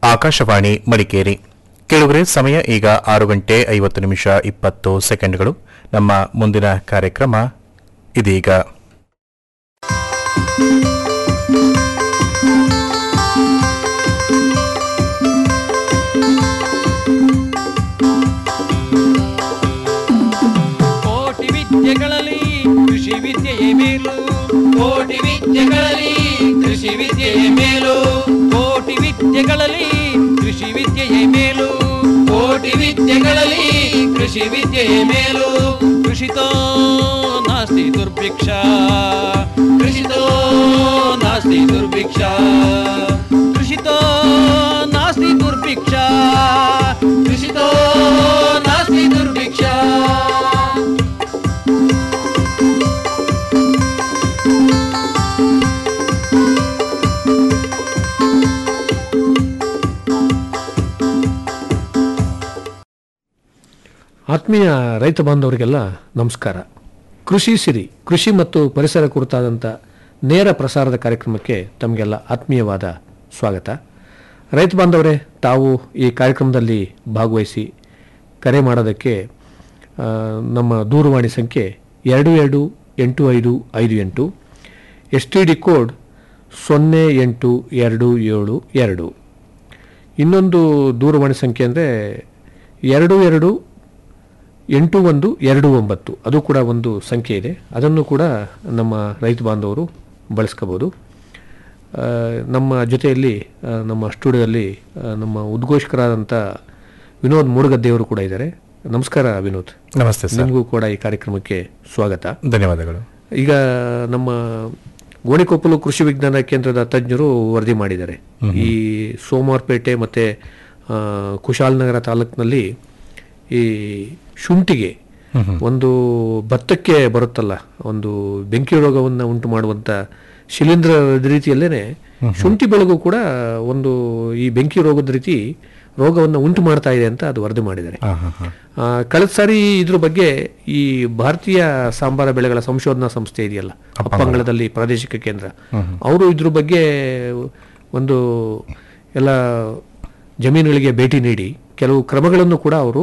ಆಕಾಶವಾಣಿ ಮಡಿಕೇರಿ ಕೇಳುಗರೆ ಸಮಯ ಈಗ ಆರು ಗಂಟೆ ಐವತ್ತು ನಿಮಿಷ ಇಪ್ಪತ್ತು ಸೆಕೆಂಡ್ಗಳು ನಮ್ಮ ಮುಂದಿನ ಕಾರ್ಯಕ್ರಮ ಇದೀಗ ಕೋಟಿ ವಿದ್ಯೆಗಳಲ್ಲಿ ಕೃಷಿ ವಿದ್ಯೆಯೇ ಮೇಲು ಕೋಟಿ ವಿದ್ಯೆಗಳಲ್ಲಿ ಕೃಷಿ ವಿದ್ಯೆಯೇ ಮೇಲು ಕೋಟಿ ವಿದ್ಯೆಗಳಲ್ಲಿ ಕೃಷಿ ವಿದ್ಯೆಯೇ ಮೇಲು ಕೋಟಿ ವಿದ್ಯೆಗಳಲ್ಲಿ ಕೃಷಿ ವಿದ್ಯೆಯೇ ಮೇಲು ಕೃಷಿತೋ ನಾಸ್ತಿ ದುರ್ಭಿಕ್ಷ ಕೃಷಿತೋ ನಾಸ್ತಿ ದುರ್ಭಿಕ್ಷ ಕೃಷಿತೋ ನಾಸ್ತಿ ದುರ್ಭಿಕ್ಷ ಕೃಷಿತೋ ನಾಸ್ತಿ ದುರ್ಭಿಕ್ಷ ಆತ್ಮೀಯ ರೈತ ಬಾಂಧವರಿಗೆಲ್ಲ ನಮಸ್ಕಾರ ಕೃಷಿ ಸಿರಿ ಕೃಷಿ ಮತ್ತು ಪರಿಸರ ಕುರಿತಾದಂಥ ನೇರ ಪ್ರಸಾರದ ಕಾರ್ಯಕ್ರಮಕ್ಕೆ ತಮಗೆಲ್ಲ ಆತ್ಮೀಯವಾದ ಸ್ವಾಗತ ರೈತ ಬಾಂಧವರೇ ತಾವು ಈ ಕಾರ್ಯಕ್ರಮದಲ್ಲಿ ಭಾಗವಹಿಸಿ ಕರೆ ಮಾಡೋದಕ್ಕೆ ಆ, ನಮ್ಮ ದೂರವಾಣಿ ಸಂಖ್ಯೆ ಎರಡು ಎರಡು ಎಂಟು ಐದು ಐದು ಎಂಟು ಎಸ್ ಟಿ ಡಿ ಕೋಡ್ ಸೊನ್ನೆ ಎಂಟು ಎರಡು ಏಳು ಎರಡು ಇನ್ನೊಂದು ದೂರವಾಣಿ ಸಂಖ್ಯೆ ಅಂದರೆ ಎರಡು ಎರಡು ಎಂಟು ಒಂದು ಎರಡು ಒಂಬತ್ತು ಅದು ಕೂಡ ಒಂದು ಸಂಖ್ಯೆ ಇದೆ ಅದನ್ನು ಕೂಡ ನಮ್ಮ ರೈತ ಬಾಂಧವರು ಬಳಸ್ಕೋಬೋದು ಆ, ನಮ್ಮ ಜೊತೆಯಲ್ಲಿ ಆ, ನಮ್ಮ ಸ್ಟುಡಿಯೋದಲ್ಲಿ ಆ, ನಮ್ಮ ಉದ್ಘೋಷಕರಾದಂಥ ವಿನೋದ್ ಮೂಡಗದ್ದೆಯವರು ಕೂಡ ಇದ್ದಾರೆ ನಮಸ್ಕಾರ ವಿನೋದ್ ನಮಸ್ತೆ ಸರ್ ನಿಮಗೂ ಕೂಡ ಈ ಕಾರ್ಯಕ್ರಮಕ್ಕೆ ಸ್ವಾಗತ ಧನ್ಯವಾದಗಳು ಈಗ ನಮ್ಮ ಗೋಣಿಕೊಪ್ಪಲು ಕೃಷಿ ವಿಜ್ಞಾನ ಕೇಂದ್ರದ ತಜ್ಞರು ವರದಿ ಮಾಡಿದ್ದಾರೆ ಈ ಸೋಮವಾರಪೇಟೆ ಮತ್ತು ಕುಶಾಲನಗರ ತಾಲೂಕಿನಲ್ಲಿ ಈ ಶುಂಠಿಗೆ ಒಂದು ಭತ್ತಕ್ಕೆ ಬರುತ್ತಲ್ಲ ಒಂದು ಬೆಂಕಿ ರೋಗವನ್ನು ಉಂಟು ಮಾಡುವಂಥ ಶಿಲೀಂಧ್ರ ರೀತಿಯಲ್ಲೇನೆ ಶುಂಠಿ ಬೆಳೆಗೂ ಕೂಡ ಒಂದು ಈ ಬೆಂಕಿ ರೋಗದ ರೀತಿ ರೋಗವನ್ನು ಉಂಟು ಮಾಡ್ತಾ ಇದೆ ಅಂತ ಅದು ವರದಿ ಮಾಡಿದ್ದಾರೆ ಹಾ ಹಾ ಹಾ ಆ, ಕಳೆದ ಸಾರಿ ಇದ್ರ ಬಗ್ಗೆ ಈ ಭಾರತೀಯ ಸಾಂಬಾರ ಬೆಳೆಗಳ ಸಂಶೋಧನಾ ಸಂಸ್ಥೆ ಇದೆಯಲ್ಲ ಅಪ್ಪಂಗಳದಲ್ಲಿ ಪ್ರಾದೇಶಿಕ ಕೇಂದ್ರ ಅವರು ಇದ್ರ ಬಗ್ಗೆ ಒಂದು ಎಲ್ಲ ಜಮೀನುಗಳಿಗೆ ಭೇಟಿ ನೀಡಿ ಕೆಲವು ಕ್ರಮಗಳನ್ನು ಕೂಡ ಅವರು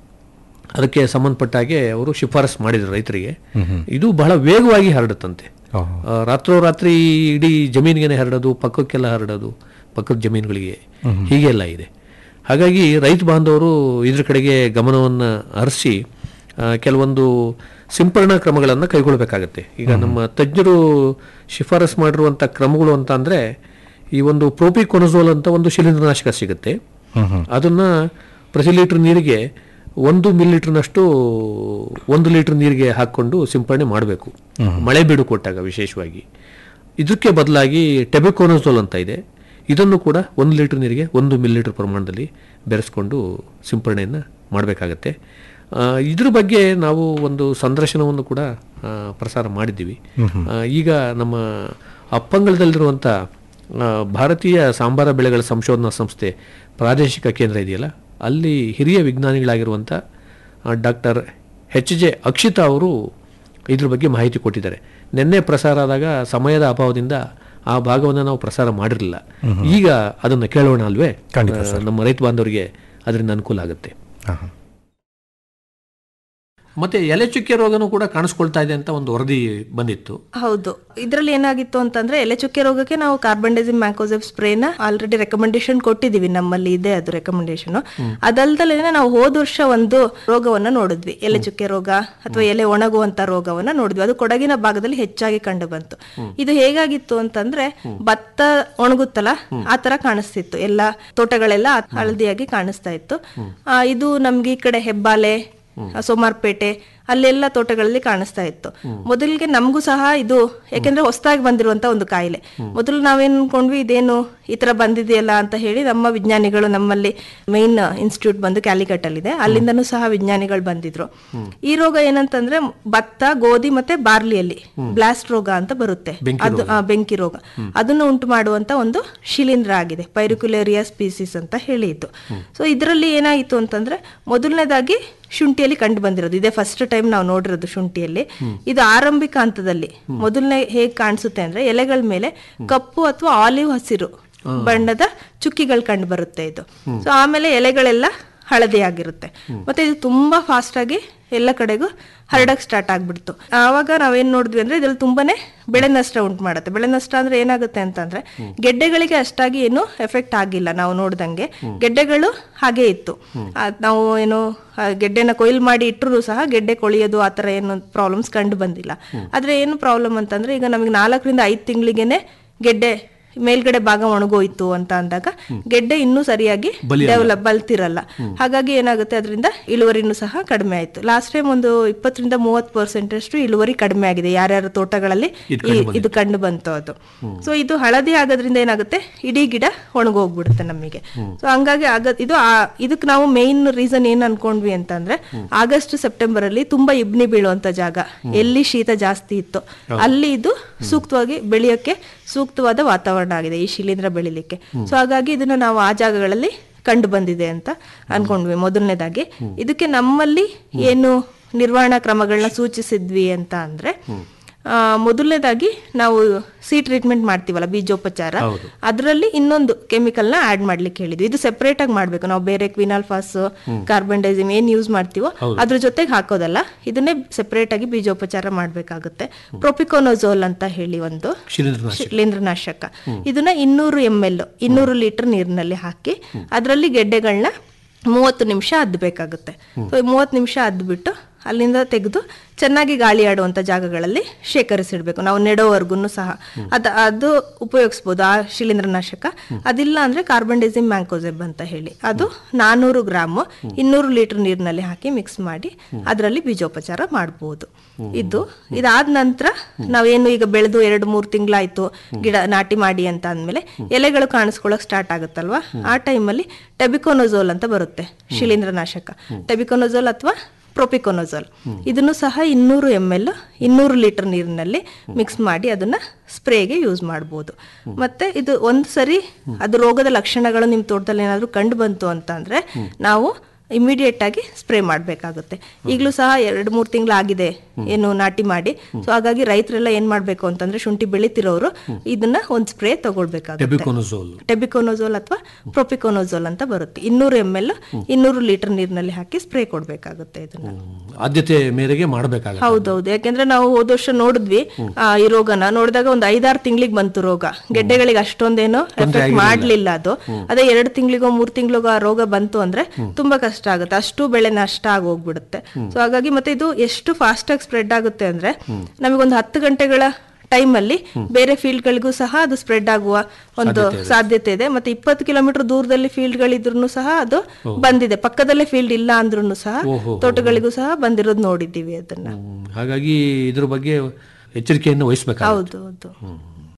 ಅದಕ್ಕೆ ಸಂಬಂಧಪಟ್ಟ ಹಾಗೆ ಅವರು ಶಿಫಾರಸ್ ಮಾಡಿದ್ರು ರೈತರಿಗೆ ಇದು ಬಹಳ ವೇಗವಾಗಿ ಹರಡುತ್ತಂತೆ ಓಹೋ. ಆ, ರಾತ್ರೋರಾತ್ರಿ ಇಡೀ ಜಮೀನಿಗೆ ಹರಡೋದು ಪಕ್ಕಕ್ಕೆಲ್ಲ ಹರಡೋದು ಪಕ್ಕದ ಜಮೀನುಗಳಿಗೆ ಹೀಗೆಲ್ಲ ಇದೆ ಹಾಗಾಗಿ ರೈತ ಬಾಂಧವರು ಇದ್ರ ಕಡೆಗೆ ಗಮನವನ್ನು ಹರಿಸಿ ಆ, ಕೆಲವೊಂದು ಸಿಂಪರಣಾ ಕ್ರಮಗಳನ್ನು ಕೈಗೊಳ್ಳಬೇಕಾಗತ್ತೆ ಈಗ ನಮ್ಮ ತಜ್ಞರು ಶಿಫಾರಸ್ ಮಾಡಿರುವಂಥ ಕ್ರಮಗಳು ಅಂತ ಅಂದರೆ ಈ ಒಂದು ಪ್ರೋಪಿಕೊನಜೋಲ್ ಅಂತ ಒಂದು ಶಿಲೀಂಧ್ರನಾಶಕ ಸಿಗುತ್ತೆ ಅದನ್ನು ಪ್ರತಿ ಲೀಟ್ರ್ ನೀರಿಗೆ ಒಂದು ಮಿಲಿಲೀಟ್ರ್ನಷ್ಟು ಒಂದು ಲೀಟ್ರ್ ನೀರಿಗೆ ಹಾಕ್ಕೊಂಡು ಸಿಂಪರಣೆ ಮಾಡಬೇಕು ಮಳೆ ಬೀಡು ಕೊಟ್ಟಾಗ ವಿಶೇಷವಾಗಿ ಇದಕ್ಕೆ ಬದಲಾಗಿ ಟೆಬಿಕೋನಜೋಲ್ ಅಂತ ಇದೆ ಇದನ್ನು ಕೂಡ ಒಂದು ಲೀಟ್ರ್ ನೀರಿಗೆ ಒಂದು ಮಿಲಿಲೀಟರ್ ಪ್ರಮಾಣದಲ್ಲಿ ಬೆರೆಸ್ಕೊಂಡು ಸಿಂಪರಣೆಯನ್ನು ಮಾಡಬೇಕಾಗತ್ತೆ ಆ, ಇದ್ರ ಬಗ್ಗೆ ನಾವು ಒಂದು ಸಂದರ್ಶನವನ್ನು ಕೂಡ ಆ, ಪ್ರಸಾರ ಮಾಡಿದ್ದೀವಿ ಆ, ಈಗ ನಮ್ಮ ಅಪ್ಪಂಗಳದಲ್ಲಿರುವಂಥ ಆ, ಭಾರತೀಯ ಸಾಂಬಾರ ಬೆಳೆಗಳ ಸಂಶೋಧನಾ ಸಂಸ್ಥೆ ಪ್ರಾದೇಶಿಕ ಕೇಂದ್ರ ಇದೆಯಲ್ಲ ಅಲ್ಲಿ ಹಿರಿಯ ವಿಜ್ಞಾನಿಗಳಾಗಿರುವಂಥ ಡಾಕ್ಟರ್ ಎಚ್ ಜೆ ಅಕ್ಷಿತಾ ಅವರು ಇದ್ರ ಬಗ್ಗೆ ಮಾಹಿತಿ ಕೊಟ್ಟಿದ್ದಾರೆ ನಿನ್ನೆ ಪ್ರಸಾರ ಆದಾಗ ಸಮಯದ ಅಭಾವದಿಂದ ಆ ಭಾಗವನ್ನು ನಾವು ಪ್ರಸಾರ ಮಾಡಿರಲಿಲ್ಲ ಈಗ ಅದನ್ನು ಕೇಳೋಣ ಅಲ್ವೇ ಖಂಡಿತ ಆ, ನಮ್ಮ ರೈತ ಬಾಂಧವರಿಗೆ ಅದರಿಂದ ಅನುಕೂಲ ಆಗುತ್ತೆ ಹಾ ಹಾ ಮತ್ತೆ ಎಲೆ ಚುಕ್ಕೆ ರೋಗನೂ ಕೂಡ ಕಾಣಿಸ್ಕೊಳ್ತಾ ಇದೆ ಅಂತ ಒಂದು ವರದಿ ಬಂದಿತ್ತು ಹೌದು ಇದರಲ್ಲಿ ಏನಾಗಿತ್ತು ಅಂತಂದ್ರೆ ಎಲೆ ಚುಕ್ಕೆ ರೋಗಕ್ಕೆ ನಾವು ಕಾರ್ಬನ್ಡೈಸಿಮ್ ಮ್ಯಾಕೋಸೆಫ್ ಸ್ಪ್ರೇನ ಆಲ್ರೆಡಿ ರೆಕಮೆಂಡೇಶನ್ ಕೊಟ್ಟಿದೀವಿ ನಮ್ಮಲ್ಲಿ ಇದೆ ಅದು ರೆಕಮೆಂಡೇಶನ್ ಅದಲ್ದಲೇ ನಾವು ಹೋದ ವರ್ಷ ಒಂದು ರೋಗವನ್ನ ನೋಡಿದ್ವಿ ಎಲೆ ಚುಕ್ಕೆ ರೋಗ ಅಥವಾ ಎಲೆ ಒಣಗುವಂತ ರೋಗವನ್ನ ನೋಡಿದ್ವಿ ಅದು ಕೊಡಗಿನ ಭಾಗದಲ್ಲಿ ಹೆಚ್ಚಾಗಿ ಕಂಡು ಬಂತು ಇದು ಹೇಗಾಗಿತ್ತು ಅಂತಂದ್ರೆ ಭತ್ತ ಒಣಗುತ್ತಲ್ಲ ಆ ತರ ಕಾಣಿಸ್ತಿತ್ತು ಎಲ್ಲ ತೋಟಗಳೆಲ್ಲ ಹಳದಿಯಾಗಿ ಕಾಣಿಸ್ತಾ ಇತ್ತು ಆ, ಇದು ನಮ್ಗೆ ಈ ಕಡೆ ಹೆಬ್ಬಾಲೆ ಸೋಮಾರ್ಪೇಟೆ ಅಲ್ಲೆಲ್ಲ ತೋಟಗಳಲ್ಲಿ ಕಾಣಿಸ್ತಾ ಇತ್ತು ಮೊದಲಿಗೆ ನಮಗೂ ಸಹ ಇದು ಯಾಕೆಂದ್ರೆ ಹೊಸದಾಗಿ ಬಂದಿರುವಂತ ಒಂದು ಕಾಯಿಲೆ ಮೊದಲು ನಾವೇನ್ ಅನ್ಕೊಂಡ್ವಿ ಇದೇನು ಈ ತರ ಬಂದಿದೆಯಲ್ಲ ಅಂತ ಹೇಳಿ ನಮ್ಮ ವಿಜ್ಞಾನಿಗಳು ನಮ್ಮಲ್ಲಿ ಮೈನ್ ಇನ್ಸ್ಟಿಟ್ಯೂಟ್ ಬಂದು ಕ್ಯಾಲಿಕಟ್ ಅಲ್ಲಿ ಇದೆ ಅಲ್ಲಿಂದನೂ ಸಹ ವಿಜ್ಞಾನಿಗಳು ಬಂದಿದ್ರು ಈ ರೋಗ ಏನಂತಂದ್ರೆ ಭತ್ತ ಗೋಧಿ ಮತ್ತೆ ಬಾರ್ಲಿಯಲ್ಲಿ ಬ್ಲಾಸ್ಟ್ ರೋಗ ಅಂತ ಬರುತ್ತೆ ಅದು ಆ, ಬೆಂಕಿ ರೋಗ ಅದನ್ನು ಉಂಟು ಮಾಡುವಂತ ಒಂದು ಶಿಲೀಂಧ್ರ ಆಗಿದೆ ಪೈರಿಕ್ಯುಲೇರಿಯಾ ಸ್ಪೀಸಿಸ್ ಅಂತ ಹೇಳಿ ಇತ್ತು ಸೊ ಇದರಲ್ಲಿ ಏನಾಯಿತು ಅಂತಂದ್ರೆ ಮೊದಲನೇದಾಗಿ ಶುಂಠಿಯಲ್ಲಿ ಕಂಡು ಬಂದಿರೋದು ಇದೇ ಫಸ್ಟ್ ಟೈಮ್ ನಾವು ನೋಡಿರೋದು ಶುಂಠಿಯಲ್ಲಿ ಇದು ಆರಂಭಿಕ ಹಂತದಲ್ಲಿ ಮೊದಲನೇ ಹೇಗೆ ಕಾಣಿಸುತ್ತೆ ಅಂದ್ರೆ ಎಲೆಗಳ ಮೇಲೆ ಕಪ್ಪು ಅಥವಾ ಆಲಿವ್ ಹಸಿರು ಬಣ್ಣದ ಚುಕ್ಕಿಗಳು ಕಂಡು ಬರುತ್ತೆ ಇದು ಸೊ ಆಮೇಲೆ ಎಲೆಗಳೆಲ್ಲ ಹಳದಿ ಆಗಿರುತ್ತೆ ಮತ್ತೆ ಇದು ತುಂಬಾ ಫಾಸ್ಟ್ ಆಗಿ ಎಲ್ಲ ಕಡೆಗೂ ಹರಡಕ್ ಸ್ಟಾರ್ಟ್ ಆಗ್ಬಿಡ್ತು ಆವಾಗ ನಾವೇನ್ ನೋಡಿದ್ವಿ ಅಂದ್ರೆ ಇದ್ರಲ್ಲಿ ತುಂಬಾನೇ ಬೆಳೆ ನಷ್ಟ ಉಂಟು ಮಾಡುತ್ತೆ ಬೆಳೆ ನಷ್ಟ ಅಂದ್ರೆ ಏನಾಗುತ್ತೆ ಅಂತಂದ್ರೆ ಗೆಡ್ಡೆಗಳಿಗೆ ಅಷ್ಟಾಗಿ ಏನು ಎಫೆಕ್ಟ್ ಆಗಿಲ್ಲ ನಾವು ನೋಡ್ದಂಗೆ ಗೆಡ್ಡೆಗಳು ಹಾಗೆ ಇತ್ತು ಆ, ನಾವು ಏನು ಆ, ಗೆಡ್ಡೆನ ಕೊಯ್ಲು ಮಾಡಿ ಇಟ್ಟರು ಸಹ ಗೆಡ್ಡೆ ಕೊಳಿಯೋದು ಆ ಥರ ಏನು ಪ್ರಾಬ್ಲಮ್ಸ್ ಕಂಡು ಬಂದಿಲ್ಲ ಆದ್ರೆ ಏನು ಪ್ರಾಬ್ಲಮ್ ಅಂತಂದ್ರೆ ಈಗ ನಮಗೆ ನಾಲ್ಕರಿಂದ ಐದು ತಿಂಗಳಿಗೆನೆ ಗೆಡ್ಡೆ ಮೇಲ್ಗಡೆ ಭಾಗ ಒಣಗೋಯ್ತು ಅಂತ ಅಂದಾಗ ಗೆಡ್ಡೆ ಇನ್ನೂ ಸರಿಯಾಗಿ ಡೆವಲಪ್ ಬಲ್ತಿರಲ್ಲ ಹಾಗಾಗಿ ಏನಾಗುತ್ತೆ ಅದರಿಂದ ಇಳುವರಿನೂ ಸಹ ಕಡಿಮೆ ಆಯ್ತು ಲಾಸ್ಟ್ ಟೈಮ್ ಒಂದು ಇಪ್ಪತ್ತರಿಂದ ಮೂವತ್ತು ಪರ್ಸೆಂಟ್ ಅಷ್ಟು ಇಳುವರಿ ಕಡಿಮೆ ಆಗಿದೆ ಯಾರ್ಯಾರ ತೋಟಗಳಲ್ಲಿ ಈ- ಇದು ಕಂಡು ಬಂತು ಅದು ಸೊ ಇದು ಹಳದಿ ಆಗೋದ್ರಿಂದ ಏನಾಗುತ್ತೆ ಇಡೀ ಗಿಡ ಒಣಗೋಗ್ಬಿಡುತ್ತೆ ನಮಗೆ ಸೊ ಹಂಗಾಗಿ ಆಗ ಇದು ಆ- ಇದಕ್ಕೆ ನಾವು ಮೇನ್ ರೀಸನ್ ಏನ್ ಅನ್ಕೊಂಡ್ವಿ ಅಂತಂದ್ರೆ ಆಗಸ್ಟ್ ಸೆಪ್ಟೆಂಬರ್ ಅಲ್ಲಿ ತುಂಬಾ ಇಬ್ನಿ ಬೀಳುವಂತ ಜಾಗ ಎಲ್ಲಿ ಶೀತ ಜಾಸ್ತಿ ಇತ್ತು ಅಲ್ಲಿ ಇದು ಸೂಕ್ತವಾಗಿ ಬೆಳೆಯೋಕೆ ಸೂಕ್ತವಾದ ವಾತಾವರಣ ಆಗಿದೆ ಈ ಶಿಲೀಂಧ್ರ ಬೆಳಿಲಿಕ್ಕೆ ಸೊ ಹಾಗಾಗಿ ಇದನ್ನ ನಾವು ಆ ಜಾಗಗಳಲ್ಲಿ ಕಂಡು ಬಂದಿದೆ ಅಂತ ಅನ್ಕೊಂಡ್ವಿ ಮೊದಲನೇದಾಗಿ ಇದಕ್ಕೆ ನಮ್ಮಲ್ಲಿ ಏನು ನಿರ್ವಹಣಾ ಕ್ರಮಗಳನ್ನ ಸೂಚಿಸಿದ್ವಿ ಅಂತ ಅಂದ್ರೆ ಆ, ಮೊದಲನೇದಾಗಿ ನಾವು ಸಿ ಟ್ರೀಟ್ಮೆಂಟ್ ಮಾಡ್ತೀವಲ್ಲ ಬೀಜೋಪಚಾರ ಅದರಲ್ಲಿ ಇನ್ನೊಂದು ಕೆಮಿಕಲ್ ನ ಆಡ್ ಮಾಡ್ಲಿಕ್ಕೆ ಹೇಳಿದ್ವಿ ಇದು ಸೆಪರೇಟ್ ಆಗಿ ಮಾಡ್ಬೇಕು ನಾವು ಬೇರೆ ಕ್ವಿನಾಲ್ಫಾಸ್ ಕಾರ್ಬನ್ ಡೈಸಿಮ್ ಏನ್ ಯೂಸ್ ಮಾಡ್ತೀವೋ ಅದ್ರ ಜೊತೆಗೆ ಹಾಕೋದಲ್ಲ ಇದನ್ನೇ ಸೆಪರೇಟ್ ಆಗಿ ಬೀಜೋಪಚಾರ ಮಾಡ್ಬೇಕಾಗುತ್ತೆ ಪ್ರೊಪಿಕೋನೋಸೋಲ್ ಅಂತ ಹೇಳಿ ಒಂದು ಶಿಲೀಂಧ್ರನಾಶಕ ಶಿಲೀಂಧ್ರನಾಶಕ ಇದನ್ನ ಇನ್ನೂರು ಎಮ್ ಎಲ್ ಇನ್ನೂರು ಲೀಟರ್ ನೀರಿನಲ್ಲಿ ಹಾಕಿ ಅದರಲ್ಲಿ ಗೆಡ್ಡೆಗಳನ್ನ ಮೂವತ್ತು ನಿಮಿಷ ಅದ್ಬೇಕಾಗುತ್ತೆ ಸೊ ಮೂವತ್ತು ನಿಮಿಷ ಅದ್ಬಿಟ್ಟು ಅಲ್ಲಿಂದ ತೆಗೆದು ಚೆನ್ನಾಗಿ ಗಾಳಿ ಆಡುವಂತ ಜಾಗಗಳಲ್ಲಿ ಶೇಖರಿಸಿಡ್ಬೇಕು ನಾವು ನೆಡೋವರೆಗೂ ಸಹ ಅದ ಅದು ಉಪಯೋಗಿಸ್ಬೋದು ಆ ಶಿಲೀಂಧ್ರನಾಶಕ ಅದಿಲ್ಲ ಅಂದ್ರೆ ಕಾರ್ಬನ್ ಡೈಸಿಮ್ ಮ್ಯಾಂಕೋಸೆಬ್ ಅಂತ ಹೇಳಿ ಅದು ನಾನೂರು ಗ್ರಾಮ್ ಇನ್ನೂರು ಲೀಟರ್ ನೀರಿನಲ್ಲಿ ಹಾಕಿ ಮಿಕ್ಸ್ ಮಾಡಿ ಅದರಲ್ಲಿ ಬೀಜೋಪಚಾರ ಮಾಡ್ಬೋದು ಇದು ಇದಾದ ನಂತರ ನಾವೇನು ಈಗ ಬೆಳೆದು ಎರಡು ಮೂರು ತಿಂಗಳಾಯ್ತು ಗಿಡ ನಾಟಿ ಮಾಡಿ ಅಂತ ಅಂದ್ಮೇಲೆ ಎಲೆಗಳು ಕಾಣಿಸ್ಕೊಳಕ್ ಸ್ಟಾರ್ಟ್ ಆಗುತ್ತಲ್ವಾ ಆ ಟೈಮಲ್ಲಿ ಟೆಬಿಕೋನೋಸೋಲ್ ಅಂತ ಬರುತ್ತೆ ಶಿಲೀಂಧ್ರನಾಶಕ ಟೆಬಿಕೋನೋಸೋಲ್ ಅಥವಾ ಪ್ರೊಪಿಕೋನೋಸೋಲ್ ಇದನ್ನು ಸಹ ಇನ್ನೂರು ಎಮ್ ಎಲ್ ಇನ್ನೂರು ಲೀಟರ್ ನೀರಿನಲ್ಲಿ ಮಿಕ್ಸ್ ಮಾಡಿ ಅದನ್ನ ಸ್ಪ್ರೇಗೆ ಯೂಸ್ ಮಾಡ್ಬೋದು ಮತ್ತೆ ಇದು ಒಂದು ಸರಿ ಅದು ರೋಗದ ಲಕ್ಷಣಗಳು ನಿಮ್ಮ ತೋಟದಲ್ಲಿ ಏನಾದರೂ ಕಂಡು ಬಂತು ಅಂತ ಅಂದ್ರೆ ನಾವು ಇಮಿಡಿಯೇಟ್ ಆಗಿ ಸ್ಪ್ರೇ ಮಾಡಬೇಕಾಗುತ್ತೆ ಈಗಲೂ ಸಹ ಎರಡು ಮೂರು ತಿಂಗಳಾಗಿದೆ ಏನು ನಾಟಿ ಮಾಡಿ ಸೊ ಹಾಗಾಗಿ ರೈತರೆಲ್ಲ ಏನ್ ಮಾಡ್ಬೇಕು ಅಂತಂದ್ರೆ ಶುಂಠಿ ಬೆಳಿತಿರೋರು ಇದನ್ನ ಒಂದು ಸ್ಪ್ರೇ ತಗೊಳ್ಬೇಕಾಗುತ್ತೆ ಟೆಬಿಕೋನೋಸೋಲ್ ಟೆಬಿಕೋನೋಸೋಲ್ ಅಥವಾ ಪ್ರೊಪಿಕೋನೋಸೋಲ್ ಅಂತ ಬರುತ್ತೆ ಇನ್ನೂರು ಎಮ್ ಎಲ್ ಇನ್ನೂರು ಲೀಟರ್ ನೀರಿನಲ್ಲಿ ಹಾಕಿ ಸ್ಪ್ರೇ ಕೊಡ್ಬೇಕಾಗುತ್ತೆ ಇದನ್ನ ಆದ್ಯತೆ ಮೇರೆಗೆ ಮಾಡಬೇಕಾಗುತ್ತೆ ಹೌದೌದು ಯಾಕೆಂದ್ರೆ ನಾವು ಹೋದ ವರ್ಷ ನೋಡಿದ್ವಿ ಆ, ಈ ರೋಗನ ನೋಡಿದಾಗ ಒಂದ್ ಐದಾರು ತಿಂಗಳಿಗೆ ಬಂತು ರೋಗ ಗೆಡ್ಡೆಗಳಿಗೆ ಅಷ್ಟೊಂದೇನೋ ಎಫೆಕ್ಟ್ ಮಾಡ್ಲಿಲ್ಲ ಅದು ಅದೇ ಎರಡು ತಿಂಗಳಿಗೋ ಮೂರ್ ತಿಂಗಳಿಗೋ ಆ ರೋಗ ಬಂತು ಅಂದ್ರೆ ತುಂಬಾ ಕಷ್ಟ ಆಗುತ್ತೆ ಅಷ್ಟು ಬೆಳೆ ನಷ್ಟ ಆಗಿ ಹೋಗ್ಬಿಡುತ್ತೆ ಸೊ ಹಾಗಾಗಿ ಮತ್ತೆ ಇದು ಎಷ್ಟು ಫಾಸ್ಟ್ ಆಗಿ ಸ್ಪ್ರೆಡ್ ಆಗುತ್ತೆ ಅಂದ್ರೆ ನಮಗೊಂದು ಹತ್ತು ಗಂಟೆಗಳ ಟೈಮ್ ಅಲ್ಲಿ ಬೇರೆ ಫೀಲ್ಡ್ ಗಳಿಗೂ ಸಹ ಅದು ಸ್ಪ್ರೆಡ್ ಆಗುವ ಒಂದು ಸಾಧ್ಯತೆ ಇದೆ ಮತ್ತೆ ಇಪ್ಪತ್ತು ಕಿಲೋಮೀಟರ್ ದೂರದಲ್ಲಿ ಫೀಲ್ಡ್ ಗಳಿದ್ರು ಸಹ ಅದು ಬಂದಿದೆ ಪಕ್ಕದಲ್ಲೇ ಫೀಲ್ಡ್ ಇಲ್ಲ ಅಂದ್ರೂ ಸಹ ತೋಟಗಳಿಗೂ ಸಹ ಬಂದಿರೋದು ನೋಡಿದ್ದೀವಿ ಅದನ್ನ ಹ್ಮ್. ಹಾಗಾಗಿ ಇದ್ರ ಬಗ್ಗೆ ಎಚ್ಚರಿಕೆಯನ್ನು ವಹಿಸ್ಬೇಕಾಗುತ್ತೆ ಹೌದು ಹೌದು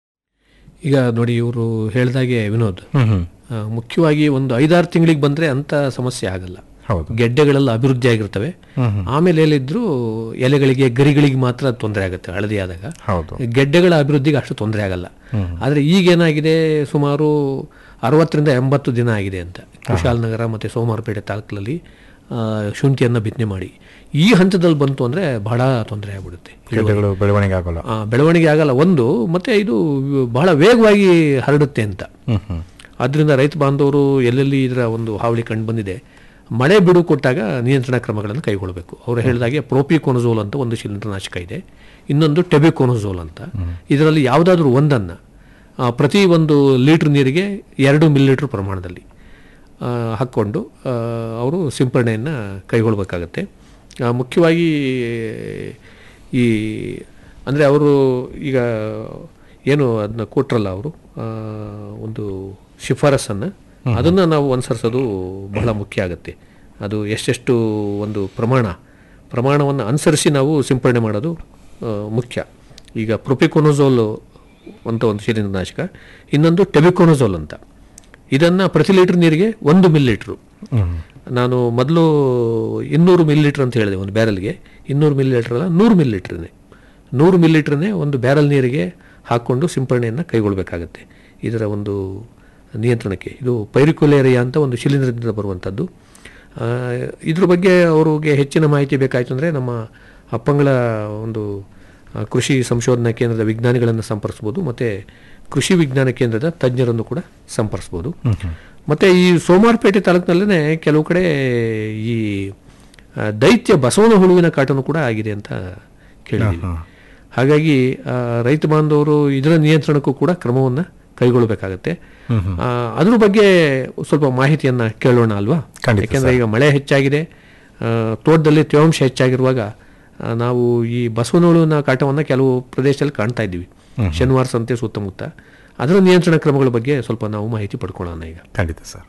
ಈಗ ನೋಡಿ ಇವರು ಹೇಳ್ದಾಗೆ ವಿನೋದ್ ಹ್ಮ್ ಹ್ಮ್ ಆ, ಮುಖ್ಯವಾಗಿ ಒಂದು ಐದಾರು ತಿಂಗಳಿಗೆ ಬಂದ್ರೆ ಅಂತ ಸಮಸ್ಯೆ ಆಗಲ್ಲ ಹೌದು ಗೆಡ್ಡೆಗಳೆಲ್ಲ ಅಭಿವೃದ್ಧಿ ಆಗಿರ್ತವೆ ಆಮೇಲೆ ಏನಿದ್ರು ಎಲೆಗಳಿಗೆ ಗರಿಗಳಿಗೆ ಮಾತ್ರ ತೊಂದರೆ ಆಗುತ್ತೆ ಹಳದಿ ಆದಾಗ ಹೌದು ಗೆಡ್ಡೆಗಳ ಅಭಿವೃದ್ಧಿಗೆ ಅಷ್ಟು ತೊಂದರೆ ಆಗಲ್ಲ ಆದರೆ ಈಗೇನಾಗಿದೆ ಸುಮಾರು ಅರವತ್ತರಿಂದ ಎಂಬತ್ತು ದಿನ ಆಗಿದೆ ಅಂತ ಕುಶಾಲನಗರ ಮತ್ತು ಸೋಮವಾರಪೇಟೆ ತಾಲೂಕಿನಲ್ಲಿ ಶುಂಠಿಯನ್ನು ಬಿತ್ತನೆ ಮಾಡಿ ಈ ಹಂತದಲ್ಲಿ ಬಂತು ಅಂದರೆ ಬಹಳ ತೊಂದರೆ ಆಗ್ಬಿಡುತ್ತೆ ಗೆಡ್ಡೆಗಳು ಬೆಳವಣಿಗೆ ಆಗೋಲ್ಲ ಆ, ಬೆಳವಣಿಗೆ ಆಗಲ್ಲ ಒಂದು ಮತ್ತೆ ಇದು ಬಹಳ ವೇಗವಾಗಿ ಹರಡುತ್ತೆ ಅಂತ ಹ್ಮ್ ಹ್ಮ್ ಆದ್ದರಿಂದ ರೈತ ಬಾಂಧವರು ಎಲ್ಲೆಲ್ಲಿ ಇದರ ಒಂದು ಹಾವಳಿ ಕಂಡು ಬಂದಿದೆ ಮಳೆ ಬಿಡು ಕೊಟ್ಟಾಗ ನಿಯಂತ್ರಣ ಕ್ರಮಗಳನ್ನು ಕೈಗೊಳ್ಳಬೇಕು ಅವರು ಹೇಳಿದಾಗೆ ಪ್ರೋಪಿಕೋನಜೋಲ್ ಅಂತ ಒಂದು ಶಿಲೀಂಧ್ರನಾಶಕ ಇದೆ ಇನ್ನೊಂದು ಟೆಬಿಕೋನಜೋಲ್ ಅಂತ ಇದರಲ್ಲಿ ಯಾವುದಾದ್ರೂ ಒಂದನ್ನು ಆ, ಪ್ರತಿ ಒಂದು ಲೀಟ್ರ್ ನೀರಿಗೆ ಎರಡು ಮಿಲಿಲೀಟ್ರ್ ಪ್ರಮಾಣದಲ್ಲಿ ಆ, ಹಾಕ್ಕೊಂಡು ಆ, ಅವರು ಸಿಂಪರಣೆಯನ್ನು ಕೈಗೊಳ್ಳಬೇಕಾಗತ್ತೆ ಆ, ಮುಖ್ಯವಾಗಿ ಈ ಅಂದರೆ ಅವರು ಈಗ ಏನು ಅದನ್ನ ಕೊಟ್ರಲ್ಲ ಅವರು ಒಂದು ಶಿಫಾರಸನ್ನು ಅದನ್ನು ನಾವು ಅನುಸರಿಸೋದು ಬಹಳ ಮುಖ್ಯ ಆಗುತ್ತೆ ಅದು ಎಷ್ಟೆಷ್ಟು ಒಂದು ಪ್ರಮಾಣ ಪ್ರಮಾಣವನ್ನು ಅನುಸರಿಸಿ ನಾವು ಸಿಂಪರಣೆ ಮಾಡೋದು ಆ, ಮುಖ್ಯ ಈಗ ಪ್ರೊಪಿಕೋನೋಸೋಲ್ ಅಂತ ಒಂದು ಶಿಲೀಂಧ್ರನಾಶಕ ಇನ್ನೊಂದು ಟೆಬಿಕೋನೋಸೋಲ್ ಅಂತ ಇದನ್ನು ಪ್ರತಿ ಲೀಟ್ರ್ ನೀರಿಗೆ ಒಂದು ಮಿಲಿಲೀಟ್ರು ನಾನು ಮೊದಲು ಇನ್ನೂರು ಮಿಲಿಲೀಟ್ರ್ ಅಂತ ಹೇಳಿದೆ ಒಂದು ಬ್ಯಾರಲ್ಗೆ ಇನ್ನೂರು ಮಿಲಿಲೀಟ್ರ್ ಅಲ್ಲ ನೂರು ಮಿಲಿಲೀಟ್ರನ್ನೇ ನೂರು ಮಿಲಿಲೀಟ್ರನ್ನೇ ಒಂದು ಬ್ಯಾರಲ್ ನೀರಿಗೆ ಹಾಕ್ಕೊಂಡು ಸಿಂಪರಣೆಯನ್ನು ಕೈಗೊಳ್ಳಬೇಕಾಗತ್ತೆ ಇದರ ಒಂದು ನಿಯಂತ್ರಣಕ್ಕೆ ಇದು ಪೈರಿಕೊಲೇರಿಯಾ ಅಂತ ಒಂದು ಶಿಲೀಂಧ್ರದಿಂದ ಬರುವಂಥದ್ದು ಆ, ಇದ್ರ ಬಗ್ಗೆ ಅವ್ರಿಗೆ ಹೆಚ್ಚಿನ ಮಾಹಿತಿ ಬೇಕಾಯಿತು ಅಂದರೆ ನಮ್ಮ ಅಪ್ಪಂಗಳ ಒಂದು ಆ, ಕೃಷಿ ಸಂಶೋಧನಾ ಕೇಂದ್ರದ ವಿಜ್ಞಾನಿಗಳನ್ನು ಸಂಪರ್ಸ್ಬೋದು ಮತ್ತು ಕೃಷಿ ವಿಜ್ಞಾನ ಕೇಂದ್ರದ ತಜ್ಞರನ್ನು ಕೂಡ ಸಂಪರ್ಸ್ಬೋದು ಮತ್ತು ಈ ಸೋಮಾರಪೇಟೆ ತಾಲೂಕಿನಲ್ಲೇ ಕೆಲವು ಕಡೆ ಈ ಆ, ದೈತ್ಯ ಬಸವನ ಹುಳುವಿನ ಕಾಟನು ಕೂಡ ಆಗಿದೆ ಅಂತ ಕೇಳಿದ್ದೀವಿ ಹಾಗಾಗಿ ಆ, ರೈತ ಬಾಂಧವರು ಇದರ ನಿಯಂತ್ರಣಕ್ಕೂ ಕೂಡ ಕ್ರಮವನ್ನು ಕೈಗೊಳ್ಳಬೇಕಾಗತ್ತೆ ಆ, ಅದ್ರ ಬಗ್ಗೆ ಸ್ವಲ್ಪ ಮಾಹಿತಿಯನ್ನ ಕೇಳೋಣ ಅಲ್ವಾ ಖಂಡಿತ ಯಾಕೆಂದ್ರೆ ಈಗ ಮಳೆ ಹೆಚ್ಚಾಗಿದೆ ಆ, ತೋಟದಲ್ಲಿ ತೇವಾಂಶ ಹೆಚ್ಚಾಗಿರುವಾಗ ಆ, ನಾವು ಈ ಬಸವನಹುಳುವಿನ ಕಾಟವನ್ನು ಕೆಲವು ಪ್ರದೇಶದಲ್ಲಿ ಕಾಣ್ತಾ ಇದ್ದೀವಿ ಶನಿವಾರ ಸಂತೆ ಸುತ್ತಮುತ್ತ ಅದರ ನಿಯಂತ್ರಣ ಕ್ರಮಗಳ ಬಗ್ಗೆ ಸ್ವಲ್ಪ ನಾವು ಮಾಹಿತಿ ಪಡ್ಕೊಳ್ಳೋಣ ಈಗ ಖಂಡಿತ ಸರ್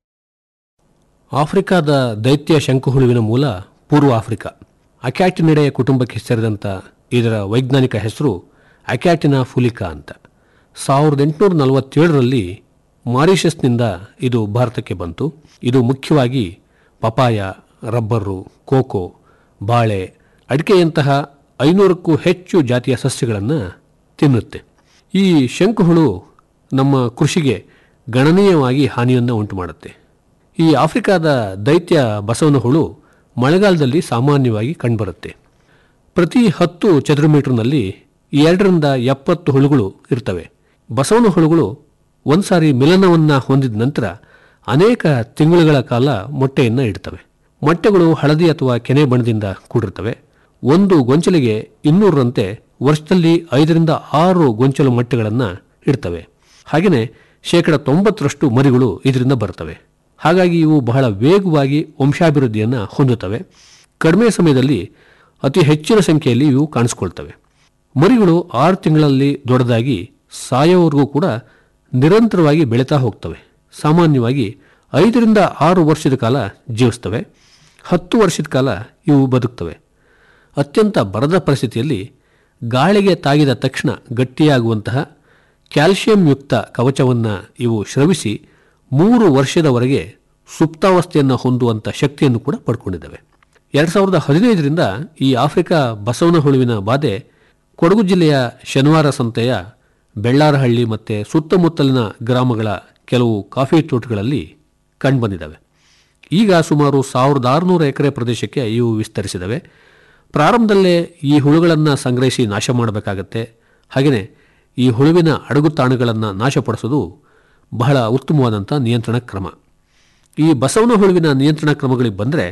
ಆಫ್ರಿಕಾದ ದೈತ್ಯ ಶಂಕುಹುಳುವಿನ ಮೂಲ ಪೂರ್ವ ಆಫ್ರಿಕಾ ಅಕ್ಯಾಟಿನಿಡೆ ಕುಟುಂಬಕ್ಕೆ ಸೇರಿದಂಥ ಇದರ ವೈಜ್ಞಾನಿಕ ಹೆಸರು ಅಕ್ಯಾಟಿನಾ ಫುಲಿಕಾ ಅಂತ ಸಾವಿರದ ಎಂಟುನೂರ ನಲವತ್ತೇಳರಲ್ಲಿ ಮಾರಿಷಸ್ನಿಂದ ಇದು ಭಾರತಕ್ಕೆ ಬಂತು ಇದು ಮುಖ್ಯವಾಗಿ ಪಪಾಯ ರಬ್ಬರು ಕೋಕೋ ಬಾಳೆ ಅಡಿಕೆಯಂತಹ ಐನೂರಕ್ಕೂ ಹೆಚ್ಚು ಜಾತಿಯ ಸಸ್ಯಗಳನ್ನು ತಿನ್ನುತ್ತೆ ಈ ಶಂಕುಹುಳು ನಮ್ಮ ಕೃಷಿಗೆ ಗಣನೀಯವಾಗಿ ಹಾನಿಯನ್ನು ಉಂಟು ಮಾಡುತ್ತೆ ಈ ಆಫ್ರಿಕಾದ ದೈತ್ಯ ಬಸವನ ಹುಳು ಮಳೆಗಾಲದಲ್ಲಿ ಸಾಮಾನ್ಯವಾಗಿ ಕಂಡುಬರುತ್ತೆ ಪ್ರತಿ ಹತ್ತು ಚದುರ ಮೀಟರ್ನಲ್ಲಿ ಎರಡರಿಂದ ಎಪ್ಪತ್ತು ಹುಳುಗಳು ಇರ್ತವೆ ಬಸವನ ಹುಳುಗಳು ಒಂದ್ಸಾರಿ ಮಿಲನವನ್ನು ಹೊಂದಿದ ನಂತರ ಅನೇಕ ತಿಂಗಳುಗಳ ಕಾಲ ಮೊಟ್ಟೆಯನ್ನು ಇಡ್ತವೆ ಮೊಟ್ಟೆಗಳು ಹಳದಿ ಅಥವಾ ಕೆನೆ ಬಣ್ಣದಿಂದ ಕೂಡಿರ್ತವೆ ಒಂದು ಗೊಂಚಲಿಗೆ ಇನ್ನೂರರಂತೆ ವರ್ಷದಲ್ಲಿ ಐದರಿಂದ ಆರು ಗೊಂಚಲು ಮೊಟ್ಟೆಗಳನ್ನು ಇಡ್ತವೆ ಹಾಗೆಯೇ ಶೇಕಡ ತೊಂಬತ್ತರಷ್ಟು ಮರಿಗಳು ಇದರಿಂದ ಬರ್ತವೆ ಹಾಗಾಗಿ ಇವು ಬಹಳ ವೇಗವಾಗಿ ವಂಶಾಭಿವೃದ್ಧಿಯನ್ನು ಹೊಂದುತ್ತವೆ ಕಡಿಮೆ ಸಮಯದಲ್ಲಿ ಅತಿ ಹೆಚ್ಚಿನ ಸಂಖ್ಯೆಯಲ್ಲಿ ಇವು ಕಾಣಿಸ್ಕೊಳ್ತವೆ ಮರಿಗಳು ಆರು ತಿಂಗಳಲ್ಲಿ ದೊಡ್ಡದಾಗಿ ಸಾಯೋವರೆಗೂ ಕೂಡ ನಿರಂತರವಾಗಿ ಬೆಳೀತಾ ಹೋಗ್ತವೆ ಸಾಮಾನ್ಯವಾಗಿ ಐದರಿಂದ ಆರು ವರ್ಷದ ಕಾಲ ಜೀವಿಸ್ತವೆ ಹತ್ತು ವರ್ಷದ ಕಾಲ ಇವು ಬದುಕ್ತವೆ ಅತ್ಯಂತ ಬರದ ಪರಿಸ್ಥಿತಿಯಲ್ಲಿ ಗಾಳಿಗೆ ತಾಗಿದ ತಕ್ಷಣ ಗಟ್ಟಿಯಾಗುವಂತಹ ಕ್ಯಾಲ್ಸಿಯಂ ಯುಕ್ತ ಕವಚವನ್ನು ಇವು ಸ್ರವಿಸಿ ಮೂರು ವರ್ಷದವರೆಗೆ ಸುಪ್ತಾವಸ್ಥೆಯನ್ನು ಹೊಂದುವಂಥ ಶಕ್ತಿಯನ್ನು ಕೂಡ ಪಡ್ಕೊಂಡಿದ್ದಾವೆ ಎರಡು ಸಾವಿರದ ಹದಿನೈದರಿಂದ ಈ ಆಫ್ರಿಕಾ ಬಸವನ ಹುಳುವಿನ ಬಾಧೆ ಕೊಡಗು ಜಿಲ್ಲೆಯ ಶನಿವಾರ ಸಂತೆಯ ಬೆಳ್ಳಾರಹಳ್ಳಿ ಮತ್ತು ಸುತ್ತಮುತ್ತಲಿನ ಗ್ರಾಮಗಳ ಕೆಲವು ಕಾಫಿ ತೋಟಗಳಲ್ಲಿ ಕಂಡುಬಂದಿದ್ದಾವೆ ಈಗ ಸುಮಾರು ಸಾವಿರದ ಆರುನೂರು ಎಕರೆ ಪ್ರದೇಶಕ್ಕೆ ಇವು ವಿಸ್ತರಿಸಿದವೆ ಪ್ರಾರಂಭದಲ್ಲೇ ಈ ಹುಳುಗಳನ್ನು ಸಂಗ್ರಹಿಸಿ ನಾಶ ಮಾಡಬೇಕಾಗತ್ತೆ ಹಾಗೆಯೇ ಈ ಹುಳುವಿನ ಅಡಗುತಾಣಗಳನ್ನು ನಾಶಪಡಿಸೋದು ಬಹಳ ಉತ್ತಮವಾದಂಥ ನಿಯಂತ್ರಣ ಕ್ರಮ ಈ ಬಸವನ ಹುಳುವಿನ ನಿಯಂತ್ರಣ ಕ್ರಮಗಳಿಗೆ ಬಂದರೆ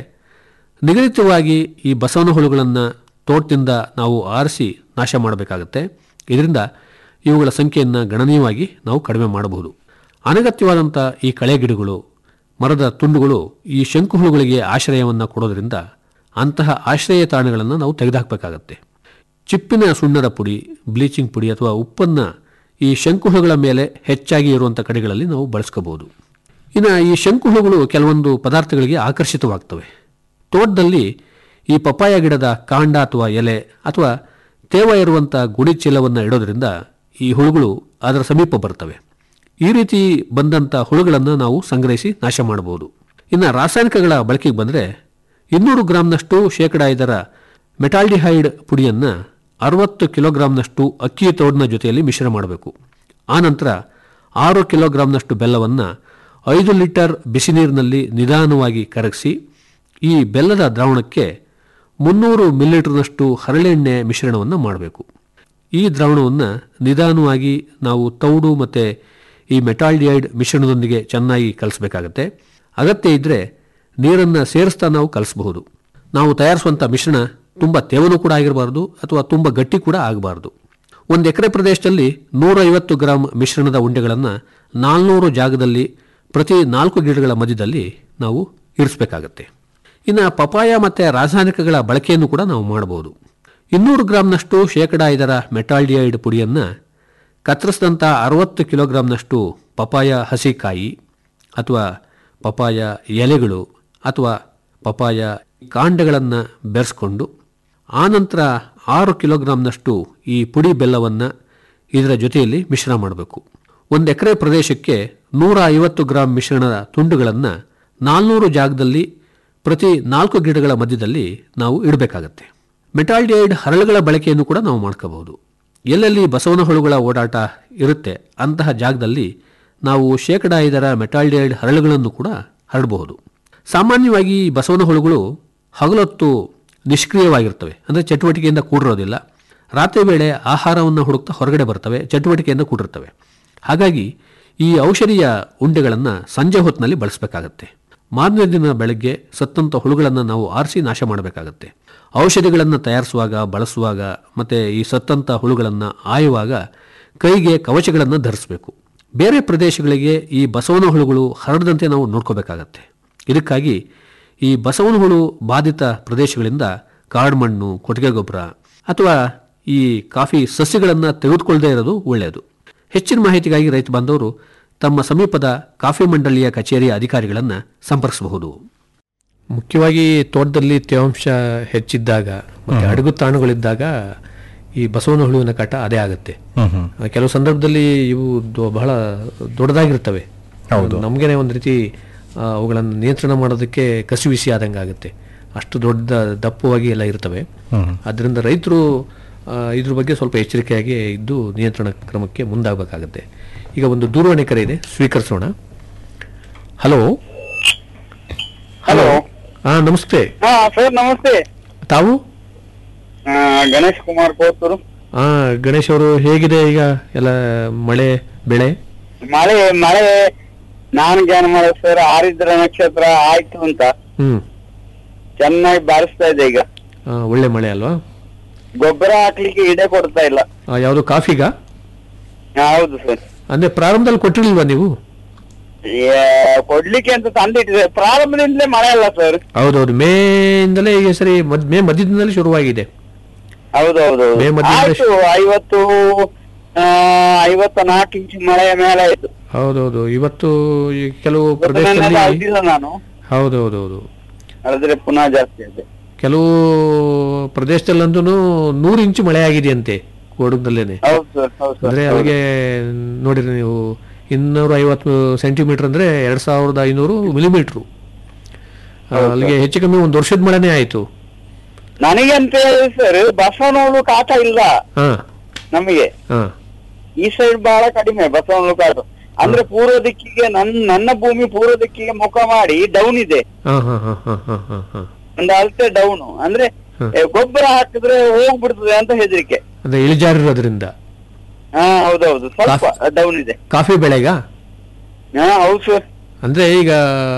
ನಿಗದಿತವಾಗಿ ಈ ಬಸವನ ಹುಳುಗಳನ್ನು ತೋಟದಿಂದ ನಾವು ಆರಿಸಿ ನಾಶ ಮಾಡಬೇಕಾಗತ್ತೆ ಇದರಿಂದ ಇವುಗಳ ಸಂಖ್ಯೆಯನ್ನು ಗಣನೀಯವಾಗಿ ನಾವು ಕಡಿಮೆ ಮಾಡಬಹುದು ಅನಗತ್ಯವಾದಂಥ ಈ ಕಳೆ ಗಿಡಗಳು ಮರದ ತುಂಡುಗಳು ಈ ಶಂಕು ಹುಳುಗಳಿಗೆ ಆಶ್ರಯವನ್ನು ಕೊಡೋದ್ರಿಂದ ಅಂತಹ ಆಶ್ರಯ ತಾಣಗಳನ್ನು ನಾವು ತೆಗೆದುಹಾಕಬೇಕಾಗತ್ತೆ ಚಿಪ್ಪಿನ ಸುಣ್ಣದ ಪುಡಿ ಬ್ಲೀಚಿಂಗ್ ಪುಡಿ ಅಥವಾ ಉಪ್ಪನ್ನು ಈ ಶಂಕುಹುಳುಗಳ ಮೇಲೆ ಹೆಚ್ಚಾಗಿ ಇರುವಂಥ ಕಡೆಗಳಲ್ಲಿ ನಾವು ಬಳಸ್ಕೋಬಹುದು ಇನ್ನು ಈ ಶಂಕುಹುಳುಗಳು ಕೆಲವೊಂದು ಪದಾರ್ಥಗಳಿಗೆ ಆಕರ್ಷಿತವಾಗ್ತವೆ ತೋಟದಲ್ಲಿ ಈ ಪಪ್ಪಾಯ ಗಿಡದ ಕಾಂಡ ಅಥವಾ ಎಲೆ ಅಥವಾ ತೇವ ಇರುವಂಥ ಗುಡಿ ಚೀಲವನ್ನು ಇಡೋದ್ರಿಂದ ಈ ಹುಳುಗಳು ಅದರ ಸಮೀಪ ಬರ್ತವೆ ಈ ರೀತಿ ಬಂದಂಥ ಹುಳುಗಳನ್ನು ನಾವು ಸಂಗ್ರಹಿಸಿ ನಾಶ ಮಾಡಬಹುದು ಇನ್ನು ರಾಸಾಯನಿಕಗಳ ಬಳಕೆಗೆ ಬಂದರೆ ಇನ್ನೂರು ಗ್ರಾಂನಷ್ಟು ಶೇಕಡ ಐದರ ಮೆಟಾಲ್ಡಿಹೈಡ್ ಪುಡಿಯನ್ನು ಅರವತ್ತು ಕಿಲೋಗ್ರಾಂನಷ್ಟು ಅಕ್ಕಿ ತೋಡಿನ ಜೊತೆಯಲ್ಲಿ ಮಿಶ್ರಣ ಮಾಡಬೇಕು ಆನಂತರ ಆರು ಕಿಲೋಗ್ರಾಂನಷ್ಟು ಬೆಲ್ಲವನ್ನು ಐದು ಲೀಟರ್ ಬಿಸಿ ನೀರಿನಲ್ಲಿ ನಿಧಾನವಾಗಿ ಕರಗಿಸಿ ಈ ಬೆಲ್ಲದ ದ್ರಾವಣಕ್ಕೆ ಮುನ್ನೂರು ಮಿಲಿಲೀಟರ್ನಷ್ಟು ಹರಳೆಣ್ಣೆ ಮಿಶ್ರಣವನ್ನು ಮಾಡಬೇಕು ಈ ದ್ರಾವಣವನ್ನು ನಿಧಾನವಾಗಿ ನಾವು ತೌಡು ಮತ್ತು ಈ ಮೆಟಾಲ್ಡಿಯೈಡ್ ಮಿಶ್ರಣದೊಂದಿಗೆ ಚೆನ್ನಾಗಿ ಕಲಿಸಬೇಕಾಗತ್ತೆ ಅಗತ್ಯ ಇದ್ದರೆ ನೀರನ್ನು ಸೇರಿಸ್ತಾ ನಾವು ಕಲಿಸಬಹುದು ನಾವು ತಯಾರಿಸುವಂಥ ಮಿಶ್ರಣ ತುಂಬ ತೇವನೂ ಕೂಡ ಆಗಿರಬಾರ್ದು ಅಥವಾ ತುಂಬ ಗಟ್ಟಿ ಕೂಡ ಆಗಬಾರ್ದು ಒಂದು ಎಕರೆ ಪ್ರದೇಶದಲ್ಲಿ ನೂರೈವತ್ತು ಗ್ರಾಂ ಮಿಶ್ರಣದ ಉಂಡೆಗಳನ್ನು ನಾಲ್ನೂರು ಜಾಗದಲ್ಲಿ ಪ್ರತಿ ನಾಲ್ಕು ಗಿಡಗಳ ಮಧ್ಯದಲ್ಲಿ ನಾವು ಇರಿಸಬೇಕಾಗತ್ತೆ ಇನ್ನು ಪಪಾಯ ಮತ್ತು ರಾಸಾಯನಿಕಗಳ ಬಳಕೆಯನ್ನು ಕೂಡ ನಾವು ಮಾಡಬಹುದು ಇನ್ನೂರು ಗ್ರಾಂನಷ್ಟು ಶೇಕಡ ಐದರ ಮೆಟಾಲ್ಡಿಯೈಡ್ ಪುಡಿಯನ್ನು ಕತ್ತರಿಸಿದಂಥ ಅರವತ್ತು ಕಿಲೋಗ್ರಾಂನಷ್ಟು ಪಪಾಯ ಹಸಿಕಾಯಿ ಅಥವಾ ಪಪಾಯ ಎಲೆಗಳು ಅಥವಾ ಪಪಾಯ ಕಾಂಡಗಳನ್ನು ಬೆರೆಸ್ಕೊಂಡು ಆನಂತರ ಆರು ಕಿಲೋಗ್ರಾಂನಷ್ಟು ಈ ಪುಡಿ ಬೆಲ್ಲವನ್ನು ಇದರ ಜೊತೆಯಲ್ಲಿ ಮಿಶ್ರಣ ಮಾಡಬೇಕು ಒಂದು ಎಕರೆ ಪ್ರದೇಶಕ್ಕೆ ನೂರ ಐವತ್ತು ಗ್ರಾಂ ಮಿಶ್ರಣದ ತುಂಡುಗಳನ್ನು ನಾಲ್ನೂರು ಜಾಗದಲ್ಲಿ ಪ್ರತಿ ನಾಲ್ಕು ಗಿಡಗಳ ಮಧ್ಯದಲ್ಲಿ ನಾವು ಇಡಬೇಕಾಗತ್ತೆ ಮೆಟಾಲ್ಡಿಯೈಡ್ ಹರಳುಗಳ ಬಳಕೆಯನ್ನು ಕೂಡ ನಾವು ಮಾಡ್ಕೋಬಹುದು ಎಲ್ಲೆಲ್ಲಿ ಬಸವನ ಹುಳುಗಳ ಓಡಾಟ ಇರುತ್ತೆ ಅಂತಹ ಜಾಗದಲ್ಲಿ ನಾವು ಶೇಕಡ ಐದರ ಮೆಟಾಲ್ಡಿಯೈಡ್ ಹರಳುಗಳನ್ನು ಕೂಡ ಹರಡಬಹುದು ಸಾಮಾನ್ಯವಾಗಿ ಈ ಬಸವನ ಹುಳುಗಳು ಹಗಲೊತ್ತು ನಿಷ್ಕ್ರಿಯವಾಗಿರ್ತವೆ ಅಂದರೆ ಚಟುವಟಿಕೆಯಿಂದ ಕೂಡಿರೋದಿಲ್ಲ ರಾತ್ರಿ ವೇಳೆ ಆಹಾರವನ್ನು ಹುಡುಕ್ತಾ ಹೊರಗಡೆ ಬರ್ತವೆ ಚಟುವಟಿಕೆಯನ್ನು ಕೂಡಿರ್ತವೆ ಹಾಗಾಗಿ ಈ ಔಷಧಿಯ ಉಂಡೆಗಳನ್ನು ಸಂಜೆ ಹೊತ್ತಿನಲ್ಲಿ ಬಳಸಬೇಕಾಗತ್ತೆ ಮಾರನೇ ದಿನ ಬೆಳಗ್ಗೆ ಸತ್ತಂತ ಹುಳುಗಳನ್ನು ನಾವು ಆರಿಸಿ ನಾಶ ಮಾಡಬೇಕಾಗತ್ತೆ ಔಷಧಿಗಳನ್ನು ತಯಾರಿಸುವಾಗ ಬಳಸುವಾಗ ಮತ್ತು ಈ ಸತ್ತಂತ ಹುಳುಗಳನ್ನು ಆಯುವಾಗ ಕೈಗೆ ಕವಚಗಳನ್ನು ಧರಿಸಬೇಕು ಬೇರೆ ಪ್ರದೇಶಗಳಿಗೆ ಈ ಬಸವನ ಹುಳುಗಳು ಹರಡದಂತೆ ನಾವು ನೋಡ್ಕೋಬೇಕಾಗತ್ತೆ ಇದಕ್ಕಾಗಿ ಈ ಬಸವನ ಹುಳು ಬಾಧಿತ ಪ್ರದೇಶಗಳಿಂದ ಕಾಡ್ಮಣ್ಣು ಕೊಟ್ಟಿಗೆ ಗೊಬ್ಬರ ಅಥವಾ ಈ ಕಾಫಿ ಸಸ್ಯಗಳನ್ನು ತೆಗೆದುಕೊಳ್ಳದೇ ಇರೋದು ಒಳ್ಳೆಯದು ಹೆಚ್ಚಿನ ಮಾಹಿತಿಗಾಗಿ ರೈತ ಬಾಂಧವರು ತಮ್ಮ ಸಮೀಪದ ಕಾಫಿ ಮಂಡಳಿಯ ಕಚೇರಿಯ ಅಧಿಕಾರಿಗಳನ್ನು ಸಂಪರ್ಕಿಸಬಹುದು ಮುಖ್ಯವಾಗಿ ತೋಟದಲ್ಲಿ ತೇವಾಂಶ ಹೆಚ್ಚಿದ್ದಾಗ ಮತ್ತೆ ಅಡಗು ತಾಣಗಳಿದ್ದಾಗ ಈ ಬಸವನ ಹುಳುವಿನ ಕಾಟ ಅದೇ ಆಗುತ್ತೆ ಹ್ಮ್ ಹ್ಮ್ ಆ, ಕೆಲವು ಸಂದರ್ಭದಲ್ಲಿ ಇವು ದೊ- ಬಹಳ ದೊಡ್ಡದಾಗಿರ್ತವೆ ನಮಗೇನೆ ಒಂದು ರೀತಿ ಆ, ಅವುಗಳನ್ನು ನಿಯಂತ್ರಣ ಮಾಡೋದಕ್ಕೆ ಕಸಿವಿಸಿ ಆದಂಗೆ ಆಗುತ್ತೆ ಅಷ್ಟು ದೊಡ್ಡ ದಪ್ಪವಾಗಿ ಎಲ್ಲ ಇರ್ತವೆ ಅದರಿಂದ ರೈತರು ಆ, ಇದ್ರ ಬಗ್ಗೆ ಸ್ವಲ್ಪ ಎಚ್ಚರಿಕೆಯಾಗಿ ಇದ್ದು ನಿಯಂತ್ರಣ ಕ್ರಮಕ್ಕೆ ಮುಂದಾಗಬೇಕಾಗತ್ತೆ ಈಗ ಒಂದು ದೂರವಾಣಿ ಕರೆ ಇದೆ ಸ್ವೀಕರಿಸೋಣ ಹಲೋ ಹಲೋ ಹಾ ನಮಸ್ತೆ ಹಾ ಸರ್ ನಮಸ್ತೆ ತಾವು ಆ, ಗಣೇಶ್ ಕುಮಾರ್ ಕೋತೂರು ಹಾ ಗಣೇಶ್ ಅವರು ಹೇಗಿದೆ ಈಗ ಎಲ್ಲ ಮಳೆ ಬೆಳೆ ಮಳೆ ಮಳೆ ನಾನು ಜ್ಞಾನ ಮಾಡ ಸರ್ ಆರಿದ್ರ ನಕ್ಷತ್ರ ಆಯ್ತು ಅಂತ ಹ್ಮ್ ಚೆನ್ನಾಗಿ ಬಾರಿಸ್ತಾ ಇದೆ ಈಗ ಆ, ಒಳ್ಳೆ ಮಳೆ ಅಲ್ವಾ ಗೊಬ್ಬರ ಹಾಕ್ಲಿಕ್ಕೆ ಇಡೆ ಕೊಡ್ತಾ ಇಲ್ಲ ಆ, ಯಾವುದು ಕಾಫಿಗಾ ಹಾ, ಹೌದು ಸರ್ ಅಂದ್ರೆ ಪ್ರಾರಂಭದಲ್ಲಿ ಕೊಟ್ಟಿರ್ಲಿಲ್ವಾ ನೀವು ಕೊಡ್ಲಿಕ್ಕೆ ಅಂತ ತಂದಿಟ್ಟಿದೆ ಪ್ರಾರಂಭದಿಂದಲೇ ಮಳೆ ಅಲ್ಲ ಸರ್ ಹೌದೌದು ಮೇಯಿಂದಲೇ ಈಗ ಸರಿ ಮದ್ ಮೇ ಮಧ್ಯದಿಂದಲೇ ಶುರುವಾಗಿದೆ ಹೌದು ಹೌದು ಮೇ ಮಧ್ಯದಲ್ಲಿ ಆಯ್ತು ಐವತ್ತು ಆ, ಐವತ್ತ ನಾಲ್ಕು ಇಂಚು ಮಳೆಯ ಮೇಲೆ ಆಯ್ತು ಹೌದೌದು ಇವತ್ತು ಈ ಕೆಲವು ನೆನ್ನೆ ಪ್ರದೇಶದಲ್ಲಿ ಅಳ್ದಿಲ್ಲ ನಾನು ಹೌದೌದೌದು ಅಳಿದ್ರೆ ಪುನಃ ಜಾಸ್ತಿ ಇದೆ ಕೆಲವು ಪ್ರದೇಶದಲ್ಲಂತೂ ನೂರು ಇಂಚು ಮಳೆ ಆಗಿದೆಯಂತೆ ಕೊಡಗ್ನಲ್ಲೇನೆ ಹೌದು ಸರ್ ಹೌದು ಸರ್ ಅಂದ್ರೆ ಅಲ್ಲಿಗೆ ನೋಡಿರಿ ನೀವು ಇನ್ನೂರ ಐವತ್ತು ಸೆಂಟಿಮೀಟರ್ ಅಂದ್ರೆ ಎರಡ್ ಸಾವಿರದ ಐನೂರು ಮಿಲಿಮೀಟ್ರು ಅಲ್ಲಿಗೆ ಹೆಚ್ಚು ಕಮ್ಮಿ ಒಂದು ವರ್ಷದ ಮಳೆನೇ ಆಯ್ತು ನನಗೆ ಅಂತ ಹೇಳಿ ಸರ್ ಬಸವನಹುಳು ಕಾಟ ಇಲ್ಲ ಹಾ ನಮಗೆ ಹಾ ಈ ಸೈಡ್ ಬಹಳ ಕಡಿಮೆ ಬಸವನಹುಳು ಕಾಟ ಅಂದ್ರೆ ಪೂರ್ವ ದಿಕ್ಕಿಗೆ ನನ್ ನನ್ನ ಭೂಮಿ ಪೂರ್ವ ದಿಕ್ಕಿಗೆ ಮುಖ ಮಾಡಿ ಡೌನ್ ಇದೆ ಹಾ ಹಾ ಹಾ ಹಾ ಹಾ ಹಾ ಹಾ ಒಂದು ಅಳತೆ ಡೌನ್ ಅಂದ್ರೆ ಹ್ಮ್. ಏ, ಗೊಬ್ಬರ ಹಾಕಿದ್ರೆ ಹೋಗ್ಬಿಡ್ತದೆ ಅಂತ ಹೆದರಿಕೆ ಅಂದ್ರೆ ಇಳಿಜಾರಿರೋದ್ರಿಂದ ಹಾ ಹೌದೌದು ಸ್ವಲ್ಪ ಡೌನ್ ಇದೆ ಕಾಫಿ ಬೆಳೆಗಾ ಹಾ ಹೌದು ಸರ್ ಅಂದ್ರೆ ಈಗ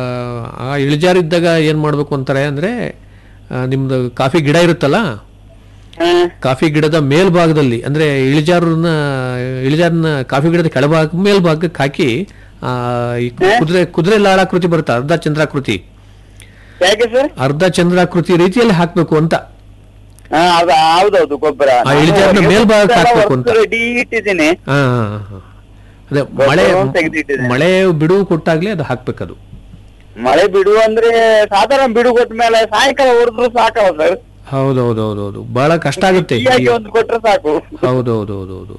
ಆ ಇಳಿಜಾರಿದ್ದಾಗ ಏನ್ ಮಾಡ್ಬೇಕು ಅಂತಾರೆ ಅಂದ್ರೆ ಆ, ನಿಮ್ದು ಕಾಫಿ ಗಿಡ ಇರುತ್ತಲ್ಲ ಹಾ ಕಾಫಿ ಗಿಡದ ಮೇಲ್ಭಾಗದಲ್ಲಿ ಅಂದ್ರೆ ಇಳಿಜಾರನ್ನ ಇಳಿಜಾರನ್ನ ಕಾಫಿ ಗಿಡದ ಕೆಳಭಾಗ ಮೇಲ್ಭಾಗಕ್ಕೆ ಹಾಕಿ ಆ, ಈ ಕುದುರೆ ಕುದುರೆ ಲಾಳಾಕೃತಿ ಬರುತ್ತೆ ಅರ್ಧ ಚಂದ್ರಾಕೃತಿ ಯಾಕೆ ಸರ್ ಅರ್ಧ ಚಂದ್ರಾಕೃತಿ ರೀತಿಯಲ್ಲಿ ಹಾಕ್ಬೇಕು ಅಂತ ಹಾ ಅದು ಹೌದೌದು ಗೊಬ್ಬರ ಆ ಇಳಿಜಾರಿನ ಮೇಲ್ಭಾಗಕ್ಕೆ ಹಾಕ್ಬೇಕು ಅಂತ. ರೆಡಿ ಇಟ್ಟಿದ್ದೀನಿ ಆ, ಆ, ಆ. ಅದೇ ಮಳೆ ಗೊಬ್ಬರವನ್ನು ತೆಗೆದಿಟ್ಟಿದ್ದೇನೆ. ಮಳೆ ಬಿಡುವು ಕೊಟ್ಟಾಗ್ಲೇ ಅದು ಹಾಕ್ಬೇಕದು ಮಳೆ ಬಿಡು ಅಂದ್ರೆ ಸಾಧಾರಣ ಬಿಡು ಕೊಟ್ಟ ಮೇಲೆ ಸಾಯಂಕಾಲ ಹೊಡೆದ್ರು ಸಾಕಲ್ಲ ಸರ್ ಹೌದೌದೌದೌದು ಬಹಳ ಕಷ್ಟ ಆಗುತ್ತೆ ಫ್ರೀಯಾಗಿ ಒಂದು ಕೊಟ್ರೆ ಸಾಕು ಹೌದೌದೌದೌದೌದು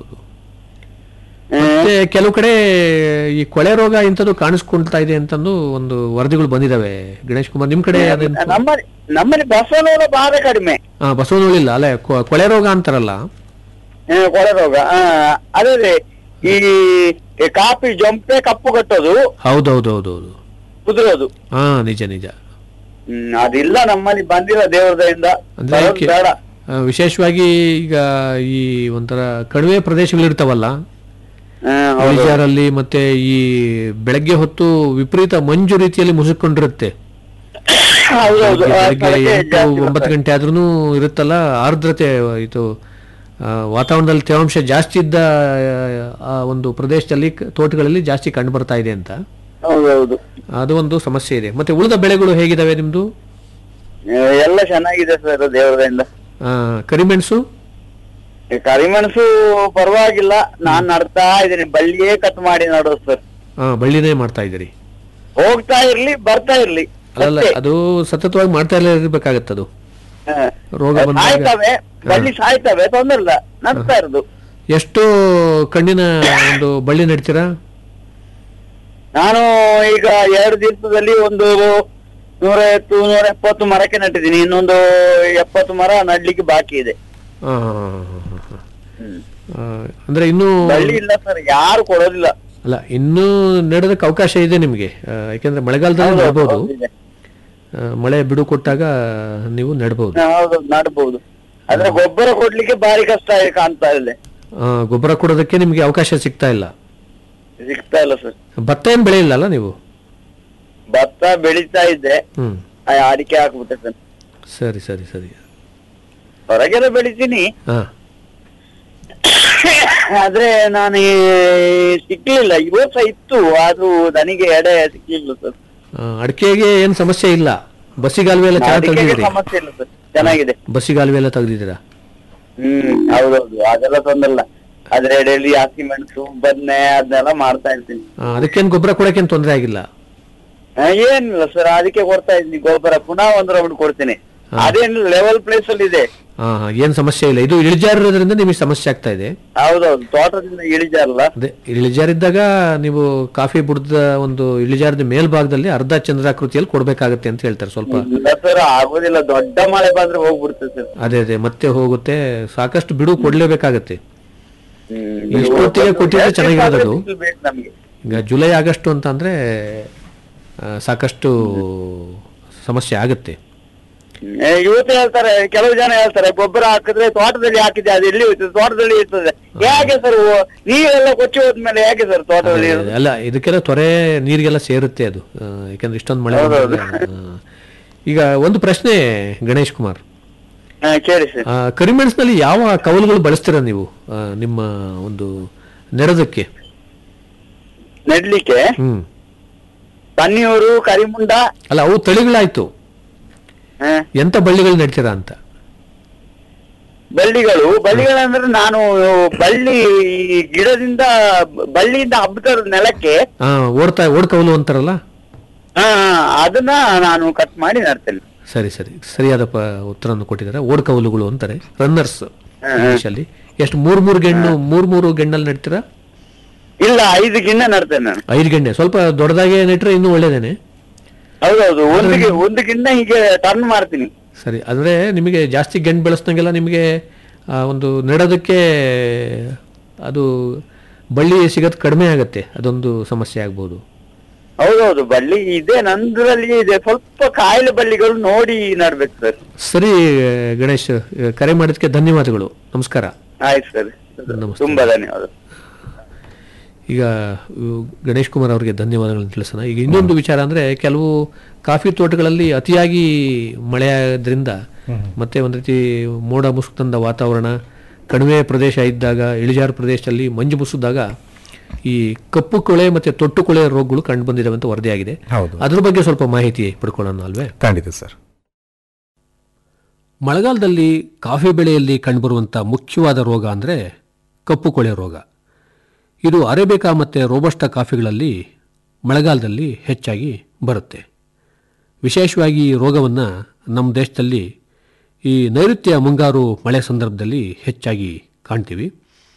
ಹ್ಮ್. ಮತ್ತೆ ಕೆಲವು ಕಡೆ ಈ ಕೊಳೆ ರೋಗ ಇಂಥದ್ದು ಕಾಣಿಸ್ಕೊಳ್ತಾ ಇದೆ ಅಂತಂದು ಒಂದು ವರದಿಗಳು ಬಂದಿದಾವೆ ಗಣೇಶ್ ಕುಮಾರ್ ನಿಮ್ ಕಡೆ ಅದೇನು ನಮ್ಮಲ್ಲಿ ನಮ್ಮಲ್ಲಿ ಬಸವನವರ ಬಾಧೆ ಕಡಿಮೆ ಹಾ ಬಸವನಹುಳಿಲ್ಲ ಅಲ್ಲೇ ಕೊ- ಕೊಳೆ ರೋಗ ಅಂತಾರಲ್ಲ ಹ್ಮ್, ಕೊಳೆ ರೋಗ ಆ, ಅದೇ ಅದೇ ಈ ಈ ಕಾಫಿ ಜೊಂಪೆ ಕಪ್ಪು ಕಟ್ಟೋದು ಹೌದೌದೌದೌದು ಕುದುರೋದು ಹಾ ನಿಜ ನಿಜ ಹ್ಮ್ ಅದಿಲ್ಲ ನಮ್ಮಲ್ಲಿ ಬಂದಿಲ್ಲ ದೇವ್ರ ದಯಿಂದ ಅಂದ್ರೆ ಬರೋದು ಕೆ- ಬೇಡ ಆ, ವಿಶೇಷವಾಗಿ ಈಗ ಈ ಒಂಥರ ಕಣಿವೆ ಪ್ರದೇಶಗಳಿರ್ತಾವಲ್ಲ ಹ್ಮ್, ಹೌದು. ಇಳಿಜಾರಲ್ಲಿ ಮತ್ತೆ ಈ ಬೆಳಗ್ಗೆ ಹೊತ್ತು ವಿಪರೀತ ಮಂಜು ರೀತಿಯಲ್ಲಿ ಮುಸುಕೊಂಡಿರುತ್ತೆ ಹೌದೌದು ಆ ಬೆಳಗ್ಗೆ ಸ್ಥಳಕ್ಕೆ ಎಂಟು ಜಾಸ್ತಿ ಒಂಬತ್ತು ಗಂಟೆ ಆದ್ರೂ ಇರುತ್ತಲ್ಲ ಆರ್ದ್ರತೆ ಇದು ಆ, ವಾತಾವರಣದಲ್ಲಿ ತೇವಾಂಶ ಜಾಸ್ತಿ ಇದ್ದ ಆ, ಆ ಒಂದು ಪ್ರದೇಶದಲ್ಲಿ ಕ- ತೋಟಗಳಲ್ಲಿ ಜಾಸ್ತಿ ಕಂಡು ಬರ್ತಾ ಇದೆ ಅಂತ ಹೌದೌದು ಅದು ಒಂದು ಸಮಸ್ಯೆ ಇದೆ ಮತ್ತೆ ಉಳಿದ ಬೆಳೆಗಳು ಹೇಗಿದಾವೆ ನಿಮ್ದು ಆ, ಎಲ್ಲ ಚೆನ್ನಾಗಿದೆ ಸರ್ ದೇವರದಿಂದ ಆ, ಕರಿಮೆಣಸು ಈ ಕರಿಮೆಣಸು ಪರವಾಗಿಲ್ಲ ನಾನ್ ನಡ್ತಾ ಇದ್ದೀನಿ ಬಳ್ಳಿಯೇ ಕಟ್ ಮಾಡಿ ನಡೋದು ಸರ್ ಆ, ಬಳ್ಳಿನೇ ಮಾಡ್ತಾ ಇದ್ದೀರಿ ಹೋಗ್ತಾ ಇರ್ಲಿ ಬರ್ತಾ ಇರ್ಲಿ ಅಲ್ಲಲ್ಲ ಅಷ್ಟೇ. ಅದು ಸತತವಾಗಿ ಮಾಡ್ತಾ ಇರಬೇಕಾಗತ್ತೆ ಅದು ಹಾ. ರೋಗ ಬಂದಾಗ ಸಾಯ್ತವೆ ಬಳ್ಳಿ ಸಾಯ್ತವೆ ತೊಂದ್ರೆ ಇಲ್ಲ ನಡ್ತಾ ಇರೋದು ಎಷ್ಟು ಕಣ್ಣಿನ ಒಂದು ಬಳ್ಳಿ ನೆಡ್ತೀರಾ ನಾನು ಈಗ ಎರಡು ದಿವಸದಲ್ಲಿ ಒಂದು ನೂರೈವತ್ತು ನೂರ ಎಪ್ಪತ್ತು ಮರಕ್ಕೆ ನಟ್ಟಿದ್ದೀನಿ ಇನ್ನೊಂದು ಎಪ್ಪತ್ತು ಮರ ನಡ್ಲಿಕ್ಕೆ ಬಾಕಿ ಇದೆ ಆ, ಆ, ಅಂದ್ರೆ ಇನ್ನೂ ಬಳ್ಳಿ ಇಲ್ಲ ಸರ್ ಯಾರು ಕೊಡೋದಿಲ್ಲ ಅಲ್ಲ ಇನ್ನೂ ನೆಡೋದಕ್ಕೆ ಅವಕಾಶ ಇದೆ ನಿಮಗೆ ಆ, ಯಾಕೆಂದ್ರೆ ಮಳೆಗಾಲದಲ್ಲಿ ನೆಡ್ಬೋದು ಹೌದು, ಇದೆ. ಆ, ಮಳೆ ಬಿಡು ಕೊಟ್ಟಾಗ ನೀವು ನೆಡ್ಬೋದು ಹೌದು ನಡ್ಬೋದು ಆದ್ರೆ ಗೊಬ್ಬರ ಕೊಡ್ಲಿಕ್ಕೆ ಭಾರಿ ಕಷ್ಟ ಆಗಿ ಕಾಣ್ತಾ ಇದೆ ಆ, ಗೊಬ್ಬರ ಕೊಡೋದಕ್ಕೆ ನಿಮಗೆ ಅವಕಾಶ ಸಿಗ್ತಾ ಇಲ್ಲ ಸಿಗ್ತಾ ಇಲ್ಲ ಸರ್ ಭತ್ತ ಏನು ಬೆಳೆಯಿಲ್ಲಲ್ಲ ನೀವು ಭತ್ತ ಬೆಳೀತಾ ಇದ್ದೆ ಹ್ಮ್ ಆ, ಅಡಿಕೆ ಹಾಕ್ಬಿಟ್ಟೆ ಸರ್ ಸರಿ ಸರಿ ಸರಿ ಹೊರಗೆಲ್ಲ ಬೆಳಿತೀನಿ ಹಾ ಆದ್ರೆ ನಾನು ಈ ಸಿಗ್ಲಿಲ್ಲ ಈ ವರ್ಷ ಇತ್ತು ಅದು ನನಗೆ ಎಡೆ ಸಿಗ್ಲಿಲ್ಲ ಸರ್ ಆ, ಅಡಿಕೆಗೆ ಏನು ಸಮಸ್ಯೆ ಇಲ್ಲ ಬಸ್ಸಿಗಾಲ್ವೆ ಎಲ್ಲ ಚೆನ್ನಾಗಿ ಅಡಿಕೆಗೆ ತೆಗೆದಿದ್ದೀರಿ ಸಮಸ್ಯೆ ಇಲ್ಲ ಸರ್ ಚೆನ್ನಾಗಿದೆ ಬಸ್ಸಿಗಾಲ್ವೆ ಎಲ್ಲ ತೆಗೆದಿದ್ದೀರಾ ಹ್ಮ್ ಹೌದೌದು ಅದೆಲ್ಲ ತೊಂದ್ರೆ ಇಲ್ಲ ಆದ್ರೆ ಡೈಲಿ ಹಸಿ ಮೆಣಸು ಬದನೆ ಅದನ್ನೆಲ್ಲ ಮಾಡ್ತಾ ಇರ್ತೀನಿ ಆ, ಅದಕ್ಕೇನು ಗೊಬ್ಬರ ಕೊಡೋಕ್ಕೇನು ತೊಂದರೆ ಆಗಿಲ್ಲ ಆ, ಏನಿಲ್ಲ ಸರ್ ಅದಕ್ಕೆ ಕೊಡ್ತಾ ಇದ್ದೀನಿ ಗೊಬ್ಬರ ಪುನಃ ಒಂದು ರೌಂಡ್ ಕೊಡ್ತೀನಿ ಅದೇನು ಲೆವೆಲ್ ಪ್ಲೇಸ್ ಅಲ್ಲಿ ಇದೆ ಹಾ ಹಾ ಏನು ಸಮಸ್ಯೆ ಇಲ್ಲ ಇದು ಇಳಿಜಾರಿರೋದ್ರಿಂದ ನಿಮಗೆ ಸಮಸ್ಯೆ ಆಗ್ತಾ ಇದೆ ಹೌದೌದು ತೋಟದಿಂದ ಇಳಿಜಾರಲ್ಲ ಅದೇ ಇಳಿಜಾರಿದ್ದಾಗ ನೀವು ಕಾಫಿ ಬುಡದ ಒಂದು ಇಳಿಜಾರದ ಮೇಲ್ಭಾಗದಲ್ಲಿ ಅರ್ಧ ಚಂದ್ರಾಕೃತಿಯಲ್ಲಿ ಕೊಡಬೇಕಾಗತ್ತೆ ಅಂತ ಹೇಳ್ತಾರೆ ಸ್ವಲ್ಪ ಇಲ್ಲ ಸರ್ ಆಗೋದಿಲ್ಲ ದೊಡ್ಡ ಮಳೆ ಬಂದ್ರೆ ಹೋಗ್ಬಿಡುತ್ತೆ ಸರ್ ಅದೇ ಅದೇ ಮತ್ತೆ ಹೋಗುತ್ತೆ ಸಾಕಷ್ಟು ಬಿಡು ಕೊಡ್ಲೇಬೇಕಾಗತ್ತೆ ಹ್ಮ್. ಇಷ್ಟೊತ್ತಿಗೆ ಕೊಟ್ಟಿದ್ರೆ ಚೆನ್ನಾಗಿರೋದು ಅದು. ಬಿಸಿಲು ಬೇಕು ನಮ್ಗೆ ಈಗ ಜುಲೈ ಆಗಸ್ಟ್ ಅಂತ ಅಂದ್ರೆ ಆ, ಸಾಕಷ್ಟು ಸಮಸ್ಯೆ ಆಗುತ್ತೆ ಏ, ಇವತ್ತು ಹೇಳ್ತಾರೆ ಕೆಲವು ಜನ ಹೇಳ್ತಾರೆ ಗೊಬ್ಬರ ಹಾಕಿದ್ರೆ ತೋಟದಲ್ಲಿ ಹಾಕಿದೆ ಅದು ಎಲ್ಲಿ ಹೋಯ್ತದೆ ತೋಟದಲ್ಲಿ ಇರ್ತದೆ ಹೇಗೆ ಸರ್ ನೀವೆಲ್ಲ ಕೊಚ್ಚಿ ಹೋದ್ಮೇಲೆ ಹೇಗೆ ಸರ್ ತೋಟದಲ್ಲಿ ಇರೋದು? ಅಲ್ಲ ಇದಕ್ಕೆಲ್ಲ ತೊರೆ ನೀರಿಗೆಲ್ಲ ಸೇರುತ್ತೆ ಅದು ಆ, ಯಾಕಂದ್ರೆ ಇಷ್ಟೊಂದು ಮಳೆ ಹೌದೌದು. ಬಂದಾಗ, ಆ. ಈಗ ಒಂದು ಪ್ರಶ್ನೆ ಗಣೇಶ್ ಕುಮಾರ್ ಹಾ, ಕೇಳಿ ಸರ್ ಆ, ಕರಿಮೆಣಸಿನಲ್ಲಿ ಯಾವ ಕವಲುಗಳು ಬಳಸ್ತೀರಾ ನೀವು ಆ, ನಿಮ್ಮ ಒಂದು ನೆರದಕ್ಕೆ ನೆಡ್ಲಿಕ್ಕೆ ಹ್ಮ್ ಪನ್ನಿಯೂರು ಕರಿಮುಂಡ ಅಲ್ಲ ಅವು ತಳಿಗಳಾಯ್ತು ಹಾ, ಎಂತ ಬಳ್ಳಿಗಳು ನೆಡ್ತೀರಾ ಅಂತ ಬಳ್ಳಿಗಳು ಬಳ್ಳಿಗಳಂದ್ರೆ ನಾನು ಬಳ್ಳಿ ಈ ಗಿಡದಿಂದ ಬಳ್ಳಿಯಿಂದ ಹಬ್ಬದ ನೆಲಕ್ಕೆ ಆ, ಓಡ್ತಾ ಓಡ್ಕವಲು ಅಂತಾರಲ್ಲ ಹಾ ಅದನ್ನ ನಾನು ಕಟ್ ಮಾಡಿ ನಡ್ತೇನೆ ಸರಿ ಸರಿ ಸರಿಯಾದ ಪ ಉತ್ತರವನ್ನು ಕೊಟ್ಟಿದ್ದಾರೆ ಓಡ್ಕವಲುಗಳು ಅಂತಾರೆ ರನ್ನರ್ಸ್ ಇಂಗ್ಲಿಷಲ್ಲಿ ಎಷ್ಟು ಮೂರ್ ಮೂರು ಗೆಣ್ಣು ಮೂರ್ ಮೂರು ಗೆಣ್ಣಲ್ಲಿ ನೆಡ್ತೀರಾ ಇಲ್ಲ ಐದು ಗಿಣ್ಣ ನಡ್ತೇನೆ ನಾನು ಐದು ಗೆಣ್ಣೆ ಸ್ವಲ್ಪ ದೊಡ್ಡದಾಗೆ ನೆಟ್ರೆ ಇನ್ನೂ ಒಳ್ಳೇದೇನೆ ಹೌದೌದು ಒಂದು ಗಿ- ಒಂದು ಗಿಣ್ಣ ಹೀಗೆ ಟರ್ನ್ ಮಾಡ್ತೀನಿ ಸರಿ ಅಂದ್ರೆ ನಿಮಗೆ ಜಾಸ್ತಿ ಗೆಣ್ಣು ಬೆಳೆಸ್ದಂಗೆಲ್ಲ ನಿಮಗೆ ಆ, ಒಂದು ನೆಡೋದಕ್ಕೆ ಅದು ಬಳ್ಳಿ ಸಿಗೋದು ಕಡಿಮೆ ಆಗುತ್ತೆ ಅದೊಂದು ಸಮಸ್ಯೆ ಆಗ್ಬೋದು ಹೌದೌದು ಬಳ್ಳಿ ಇದೆ ನಂದ್ರಲ್ಲಿ ಇದೆ ಸ್ವಲ್ಪ ಕಾಯಿಲೆ ಬಳ್ಳಿಗಳು ನೋಡಿ ನಡ್ಬೇಕು ಸರ್ ಸರಿ ಗಣೇಶ್ ಕರೆ ಮಾಡಿದ್ದಕ್ಕೆ ಧನ್ಯವಾದಗಳು ನಮಸ್ಕಾರ ಆಯ್ತು ಸರ್ ನಮಸ್ತೆ. ತುಂಬಾ ಧನ್ಯವಾದ ಈಗ ಇವ್ ಗಣೇಶ್ ಕುಮಾರ್ ಅವರಿಗೆ ಧನ್ಯವಾದಗಳನ್ನು ತಿಳಿಸೋಣ ಈಗ ಇನ್ನೊಂದು ವಿಚಾರ ಅಂದ್ರೆ ಕೆಲವು ಕಾಫಿ ತೋಟಗಳಲ್ಲಿ ಅತಿಯಾಗಿ ಮಳೆ ಆದ್ರಿಂದ ಮತ್ತೆ ಒಂದು ರೀತಿ ಮೋಡ ಮುಸುಕಂದ ವಾತಾವರಣ ಕಣಿವೆ ಪ್ರದೇಶ ಇದ್ದಾಗ ಇಳಿಜಾರು ಪ್ರದೇಶದಲ್ಲಿ ಮಂಜು ಮುಸುದಾಗ ಈ ಕಪ್ಪು ಕೊಳೆ ಮತ್ತೆ ತೊಟ್ಟು ಕೊಳೆ ರೋಗಗಳು ಕಂಡು ಬಂದಿದ್ದಾವೆ ಅಂತ ವರದಿಯಾಗಿದೆ ಹೌದು ಅದ್ರ ಬಗ್ಗೆ ಸ್ವಲ್ಪ ಮಾಹಿತಿ ಪಡ್ಕೊಳ್ಳೋಣ ಅಲ್ವೇ ಖಂಡಿತ ಸರ್ ಮಳೆಗಾಲದಲ್ಲಿ ಕಾಫಿ ಬೆಳೆಯಲ್ಲಿ ಕಂಡುಬರುವಂಥ ಮುಖ್ಯವಾದ ರೋಗ ಅಂದರೆ ಕಪ್ಪು ಕೊಳೆ ರೋಗ ಇದು ಅರೇಬಿಕಾ ಮತ್ತು ರೋಬಸ್ಟಾ ಕಾಫಿಗಳಲ್ಲಿ ಮಳೆಗಾಲದಲ್ಲಿ ಹೆಚ್ಚಾಗಿ ಬರುತ್ತೆ ವಿಶೇಷವಾಗಿ ಈ ರೋಗವನ್ನು ನಮ್ಮ ದೇಶದಲ್ಲಿ ಈ ನೈಋತ್ಯ ಮುಂಗಾರು ಮಳೆ ಸಂದರ್ಭದಲ್ಲಿ ಹೆಚ್ಚಾಗಿ ಕಾಣ್ತೀವಿ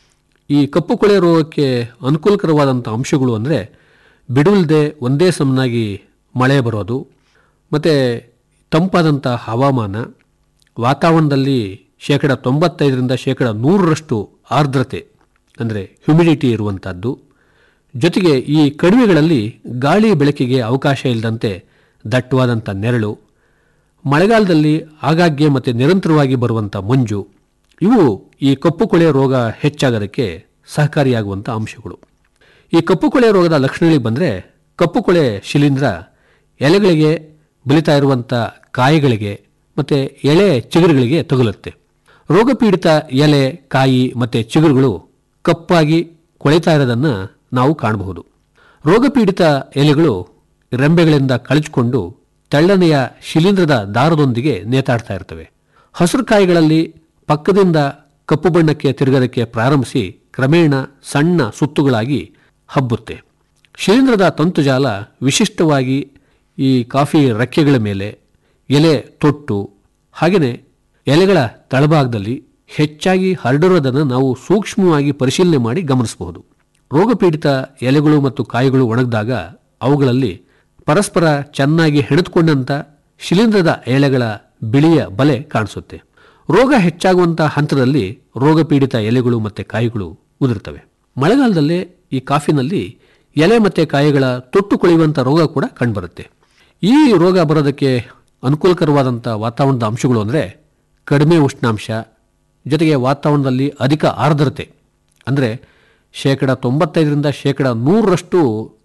ಈ ಕಪ್ಪು ಕೊಳೆ ರೋಗಕ್ಕೆ ಅನುಕೂಲಕರವಾದಂಥ ಅಂಶಗಳು ಅಂದರೆ ಬಿಡುಲ್ದೆ ಒಂದೇ ಸಮನಾಗಿ ಮಳೆ ಬರೋದು ಮತ್ತು ತಂಪಾದಂಥ ಹವಾಮಾನ ವಾತಾವರಣದಲ್ಲಿ ಶೇಕಡ ತೊಂಬತ್ತೈದರಿಂದ ಶೇಕಡ ನೂರರಷ್ಟು ಆರ್ದ್ರತೆ ಅಂದರೆ ಹ್ಯುಮಿಡಿಟಿ ಇರುವಂಥದ್ದು ಜೊತೆಗೆ ಈ ಕಣಿವೆಗಳಲ್ಲಿ ಗಾಳಿ ಬೆಳಕಿಗೆ ಅವಕಾಶ ಇಲ್ಲದಂತೆ ದಟ್ಟವಾದಂಥ ನೆರಳು ಮಳೆಗಾಲದಲ್ಲಿ ಆಗಾಗ್ಗೆ ಮತ್ತು ನಿರಂತರವಾಗಿ ಬರುವಂಥ ಮಂಜು ಇವು ಈ ಕಪ್ಪು ಕೊಳೆ ರೋಗ ಹೆಚ್ಚಾಗೋದಕ್ಕೆ ಸಹಕಾರಿಯಾಗುವಂಥ ಅಂಶಗಳು ಈ ಕಪ್ಪು ಕೊಳೆ ರೋಗದ ಲಕ್ಷಣಗಳಿಗೆ ಬಂದರೆ ಕಪ್ಪು ಕೊಳೆ ಶಿಲೀಂಧ್ರ ಎಲೆಗಳಿಗೆ ಬೆಳೀತಾ ಇರುವಂಥ ಕಾಯಿಗಳಿಗೆ ಮತ್ತು ಎಳೆ ಚಿಗುರುಗಳಿಗೆ ತಗುಲುತ್ತೆ ರೋಗಪೀಡಿತ ಎಲೆ ಕಾಯಿ ಮತ್ತು ಚಿಗುರುಗಳು ಕಪ್ಪಾಗಿ ಕೊಳೆತಾ ಇರೋದನ್ನು ನಾವು ಕಾಣಬಹುದು ರೋಗಪೀಡಿತ ಎಲೆಗಳು ರೆಂಬೆಗಳಿಂದ ಕಳಚಿಕೊಂಡು ತೆಳ್ಳನೆಯ ಶಿಲೀಂಧ್ರದ ದಾರದೊಂದಿಗೆ ನೇತಾಡ್ತಾ ಇರ್ತವೆ ಹಸಿರು ಕಾಯಿಗಳಲ್ಲಿ ಪಕ್ಕದಿಂದ ಕಪ್ಪು ಬಣ್ಣಕ್ಕೆ ತಿರುಗೋದಕ್ಕೆ ಪ್ರಾರಂಭಿಸಿ ಕ್ರಮೇಣ ಸಣ್ಣ ಸುತ್ತುಗಳಾಗಿ ಹಬ್ಬುತ್ತೆ ಶಿಲೀಂಧ್ರದ ತಂತುಜಾಲ ವಿಶಿಷ್ಟವಾಗಿ ಈ ಕಾಫಿ ರೆಕ್ಕೆಗಳ ಮೇಲೆ ಎಲೆ ತೊಟ್ಟು ಹಾಗೆಯೇ ಎಲೆಗಳ ತಳಭಾಗದಲ್ಲಿ ಹೆಚ್ಚಾಗಿ ಹರಡಿರೋದನ್ನು ನಾವು ಸೂಕ್ಷ್ಮವಾಗಿ ಪರಿಶೀಲನೆ ಮಾಡಿ ಗಮನಿಸಬಹುದು ರೋಗಪೀಡಿತ ಎಲೆಗಳು ಮತ್ತು ಕಾಯಿಗಳು ಒಣಗಿದಾಗ ಅವುಗಳಲ್ಲಿ ಪರಸ್ಪರ ಚೆನ್ನಾಗಿ ಹೆಣೆದುಕೊಂಡಂಥ ಶಿಲೀಂಧ್ರದ ಎಲೆಗಳ ಬಿಳಿಯ ಬಲೆ ಕಾಣಿಸುತ್ತೆ ರೋಗ ಹೆಚ್ಚಾಗುವಂಥ ಹಂತದಲ್ಲಿ ರೋಗಪೀಡಿತ ಎಲೆಗಳು ಮತ್ತು ಕಾಯಿಗಳು ಉದುರುತ್ತವೆ ಮಳೆಗಾಲದಲ್ಲೇ ಈ ಕಾಫಿನಲ್ಲಿ ಎಲೆ ಮತ್ತು ಕಾಯಿಗಳ ತೊಟ್ಟು ಕೊಳೆಯುವಂಥ ರೋಗ ಕೂಡ ಕಂಡುಬರುತ್ತೆ ಈ ರೋಗ ಬರೋದಕ್ಕೆ ಅನುಕೂಲಕರವಾದಂಥ ವಾತಾವರಣದ ಅಂಶಗಳು ಅಂದರೆ ಕಡಿಮೆ ಉಷ್ಣಾಂಶ ಜೊತೆಗೆ ವಾತಾವರಣದಲ್ಲಿ ಅಧಿಕ ಆರ್ದ್ರತೆ ಅಂದರೆ ಶೇಕಡ ತೊಂಬತ್ತೈದರಿಂದ ಶೇಕಡ ನೂರರಷ್ಟು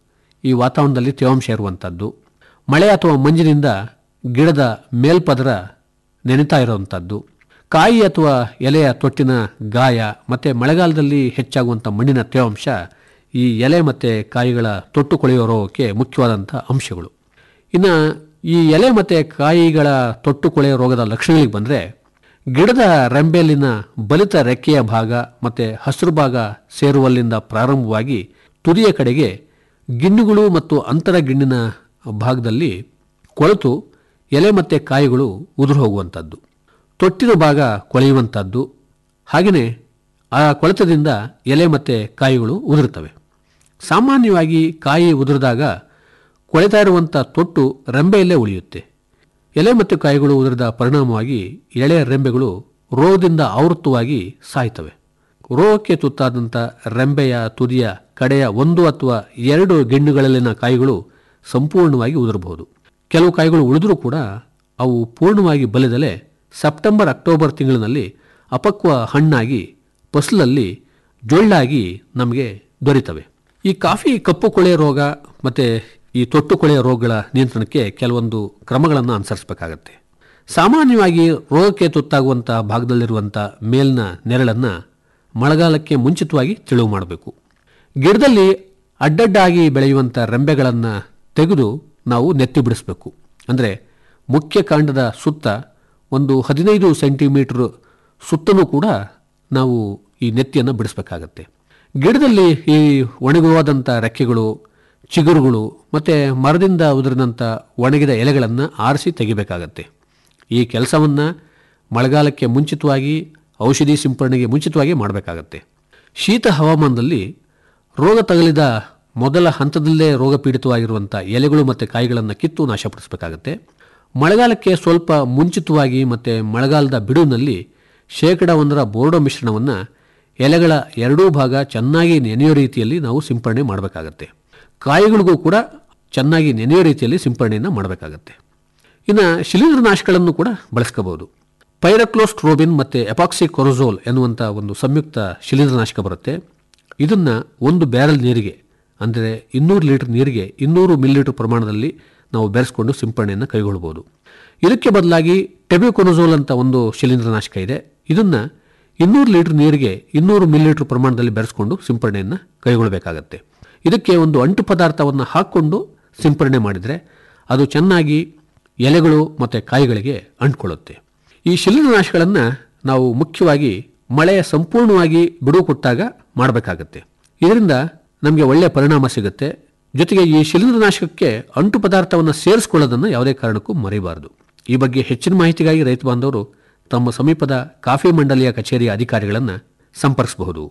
ಈ ವಾತಾವರಣದಲ್ಲಿ ತೇವಾಂಶ ಇರುವಂಥದ್ದು ಮಳೆ ಅಥವಾ ಮಂಜಿನಿಂದ ಗಿಡದ ಮೇಲ್ಪದರ ನೆನೆತಾ ಇರುವಂಥದ್ದು ಕಾಯಿ ಅಥವಾ ಎಲೆಯ ತೊಟ್ಟಿನ ಗಾಯ ಮತ್ತು ಮಳೆಗಾಲದಲ್ಲಿ ಹೆಚ್ಚಾಗುವಂಥ ಮಣ್ಣಿನ ತೇವಾಂಶ ಈ ಎಲೆ ಮತ್ತು ಕಾಯಿಗಳ ತೊಟ್ಟು ಕೊಳೆಯುವ ರೋಗಕ್ಕೆ ಮುಖ್ಯವಾದಂಥ ಅಂಶಗಳು ಇನ್ನು ಈ ಎಲೆ ಮತ್ತು ಕಾಯಿಗಳ ತೊಟ್ಟು ಕೊಳೆಯ ರೋಗದ ಲಕ್ಷಣಗಳಿಗೆ ಬಂದರೆ ಗಿಡದ ರೆಂಬೆಯಲ್ಲಿನ ಬಲಿತ ರೆಕ್ಕೆಯ ಭಾಗ ಮತ್ತು ಹಸಿರು ಭಾಗ ಸೇರುವಲ್ಲಿಂದ ಪ್ರಾರಂಭವಾಗಿ ತುದಿಯ ಕಡೆಗೆ ಗಿಣ್ಣುಗಳು ಮತ್ತು ಅಂತರ ಗಿಣ್ಣಿನ ಭಾಗದಲ್ಲಿ ಕೊಳೆತು ಎಲೆ ಮತ್ತು ಕಾಯಿಗಳು ಉದುರು ಹೋಗುವಂಥದ್ದು ತೊಟ್ಟಿನ ಭಾಗ ಕೊಳೆಯುವಂಥದ್ದು ಹಾಗೆಯೇ ಆ ಕೊಳೆತದಿಂದ ಎಲೆ ಮತ್ತು ಕಾಯಿಗಳು ಉದುರುತ್ತವೆ ಸಾಮಾನ್ಯವಾಗಿ ಕಾಯಿ ಉದುರಿದಾಗ ಕೊಳೆತಾ ಇರುವಂಥ ತೊಟ್ಟು ರೆಂಬೆಯಲ್ಲೇ ಉಳಿಯುತ್ತೆ ಎಲೆ ಮತ್ತು ಕಾಯಿಗಳು ಉದುರಿದ ಪರಿಣಾಮವಾಗಿ ಎಳೆಯ ರೆಂಬೆಗಳು ರೋಗದಿಂದ ಆವೃತ್ತವಾಗಿ ಸಾಯ್ತವೆ ರೋಗಕ್ಕೆ ತುತ್ತಾದಂಥ ರೆಂಬೆಯ ತುದಿಯ ಕಡೆಯ ಒಂದು ಅಥವಾ ಎರಡು ಗಿಣ್ಣುಗಳಲ್ಲಿನ ಕಾಯಿಗಳು ಸಂಪೂರ್ಣವಾಗಿ ಉದುರಬಹುದು ಕೆಲವು ಕಾಯಿಗಳು ಉಳಿದರೂ ಕೂಡ ಅವು ಪೂರ್ಣವಾಗಿ ಬಲಿದಲೆ ಸೆಪ್ಟೆಂಬರ್ ಅಕ್ಟೋಬರ್ ತಿಂಗಳಿನಲ್ಲಿ ಅಪಕ್ವ ಹಣ್ಣಾಗಿ ಫಸಲಲ್ಲಿ ಜೊಳ್ಳಾಗಿ ನಮಗೆ ದೊರೀತವೆ ಈ ಕಾಫಿ ಕಪ್ಪು ಕೊಳೆಯ ರೋಗ ಮತ್ತು ಈ ತೊಟ್ಟು ಕೊಳೆಯ ರೋಗಗಳ ನಿಯಂತ್ರಣಕ್ಕೆ ಕೆಲವೊಂದು ಕ್ರಮಗಳನ್ನು ಅನುಸರಿಸಬೇಕಾಗತ್ತೆ ಸಾಮಾನ್ಯವಾಗಿ ರೋಗಕ್ಕೆ ತುತ್ತಾಗುವಂಥ ಭಾಗದಲ್ಲಿರುವಂಥ ಮೇಲಿನ ನೆರಳನ್ನು ಮಳೆಗಾಲಕ್ಕೆ ಮುಂಚಿತವಾಗಿ ತೆಳುವು ಮಾಡಬೇಕು ಗಿಡದಲ್ಲಿ ಅಡ್ಡಡ್ಡಾಗಿ ಬೆಳೆಯುವಂಥ ರೆಂಬೆಗಳನ್ನು ತೆಗೆದು ನಾವು ನೆತ್ತಿ ಬಿಡಿಸಬೇಕು ಅಂದರೆ ಮುಖ್ಯ ಕಾಂಡದ ಸುತ್ತ ಒಂದು ಹದಿನೈದು ಸೆಂಟಿಮೀಟರ್ ಸುತ್ತಲೂ ಕೂಡ ನಾವು ಈ ನೆತ್ತಿಯನ್ನು ಬಿಡಿಸಬೇಕಾಗತ್ತೆ ಗಿಡದಲ್ಲಿ ಈ ಒಣಗುವಾದಂಥ ರೆಕ್ಕೆಗಳು ಚಿಗುರುಗಳು ಮತ್ತು ಮರದಿಂದ ಉದುರಿದಂಥ ಒಣಗಿದ ಎಲೆಗಳನ್ನು ಆರಿಸಿ ತೆಗಿಬೇಕಾಗತ್ತೆ ಈ ಕೆಲಸವನ್ನು ಮಳೆಗಾಲಕ್ಕೆ ಮುಂಚಿತವಾಗಿ ಔಷಧಿ ಸಿಂಪರಣೆಗೆ ಮುಂಚಿತವಾಗಿ ಮಾಡಬೇಕಾಗತ್ತೆ ಶೀತ ಹವಾಮಾನದಲ್ಲಿ ರೋಗ ತಗಲಿದ ಮೊದಲ ಹಂತದಲ್ಲೇ ರೋಗ ಪೀಡಿತವಾಗಿರುವಂಥ ಎಲೆಗಳು ಮತ್ತು ಕಾಯಿಗಳನ್ನು ಕಿತ್ತು ನಾಶಪಡಿಸಬೇಕಾಗತ್ತೆ ಮಳೆಗಾಲಕ್ಕೆ ಸ್ವಲ್ಪ ಮುಂಚಿತವಾಗಿ ಮತ್ತು ಮಳೆಗಾಲದ ಬಿಡುವಿನಲ್ಲಿ ಶೇಕಡ ಒಂದರ ಬೋರ್ಡೋ ಮಿಶ್ರಣವನ್ನು ಎಲೆಗಳ ಎರಡೂ ಭಾಗ ಚೆನ್ನಾಗಿ ನೆನೆಯೋ ರೀತಿಯಲ್ಲಿ ನಾವು ಸಿಂಪರಣೆ ಮಾಡಬೇಕಾಗತ್ತೆ ಕಾಯಿಗಳಿಗೂ ಕೂಡ ಚೆನ್ನಾಗಿ ನೆನೆಯೋ ರೀತಿಯಲ್ಲಿ ಸಿಂಪರಣೆಯನ್ನು ಮಾಡಬೇಕಾಗತ್ತೆ ಇನ್ನು ಶಿಲೀಂಧ್ರನಾಶಗಳನ್ನು ಕೂಡ ಬಳಸ್ಕೋಬಹುದು ಪೈರಕ್ಲೋಸ್ಟ್ರೋಬಿನ್ ಮತ್ತು ಎಪಾಕ್ಸಿ ಕೊರೊಜೋಲ್ ಎನ್ನುವಂಥ ಒಂದು ಸಂಯುಕ್ತ ಶಿಲೀಂಧ್ರನಾಶಕ ಬರುತ್ತೆ ಇದನ್ನು ಒಂದು ಬ್ಯಾರಲ್ ನೀರಿಗೆ ಅಂದರೆ ಇನ್ನೂರು ಲೀಟರ್ ನೀರಿಗೆ ಇನ್ನೂರು ಮಿಲಿಲೀಟರ್ ಪ್ರಮಾಣದಲ್ಲಿ ನಾವು ಬೆರೆಸ್ಕೊಂಡು ಸಿಂಪರಣೆಯನ್ನು ಕೈಗೊಳ್ಬೋದು ಇದಕ್ಕೆ ಬದಲಾಗಿ ಟೆಬಿಕೊನೊಜೋಲ್ ಅಂತ ಒಂದು ಶಿಲೀಂಧ್ರನಾಶಕ ಇದೆ ಇದನ್ನು ಇನ್ನೂರು ಲೀಟರ್ ನೀರಿಗೆ ಇನ್ನೂರು ಮಿಲಿಲೀಟರ್ ಪ್ರಮಾಣದಲ್ಲಿ ಬೆರೆಸ್ಕೊಂಡು ಸಿಂಪರಣೆಯನ್ನು ಕೈಗೊಳ್ಳಬೇಕಾಗತ್ತೆ ಇದಕ್ಕೆ ಒಂದು ಅಂಟು ಪದಾರ್ಥವನ್ನು ಹಾಕ್ಕೊಂಡು ಸಿಂಪರಣೆ ಮಾಡಿದರೆ ಅದು ಚೆನ್ನಾಗಿ ಎಲೆಗಳು ಮತ್ತು ಕಾಯಿಗಳಿಗೆ ಅಂಟ್ಕೊಳ್ಳುತ್ತೆ ಈ ಶಿಲೀಂಧ್ರನಾಶಗಳನ್ನು ನಾವು ಮುಖ್ಯವಾಗಿ ಮಳೆ ಸಂಪೂರ್ಣವಾಗಿ ಬಿಡುವು ಕೊಟ್ಟಾಗ ಮಾಡಬೇಕಾಗತ್ತೆ ಇದರಿಂದ ನಮಗೆ ಒಳ್ಳೆಯ ಪರಿಣಾಮ ಸಿಗುತ್ತೆ ಜೊತೆಗೆ ಈ ಶಿಲೀಂಧ್ರನಾಶಕಕ್ಕೆ ಅಂಟು ಪದಾರ್ಥವನ್ನು ಸೇರಿಸ್ಕೊಳ್ಳೋದನ್ನು ಯಾವುದೇ ಕಾರಣಕ್ಕೂ ಮರೆಯಬಾರದು ಈ ಬಗ್ಗೆ ಹೆಚ್ಚಿನ ಮಾಹಿತಿಗಾಗಿ ರೈತ ಬಾಂಧವರು ತಮ್ಮ ಸಮೀಪದ ಕಾಫಿ ಮಂಡಳಿಯ ಕಚೇರಿಯ ಅಧಿಕಾರಿಗಳನ್ನು ಸಂಪರ್ಕಿಸಬಹುದು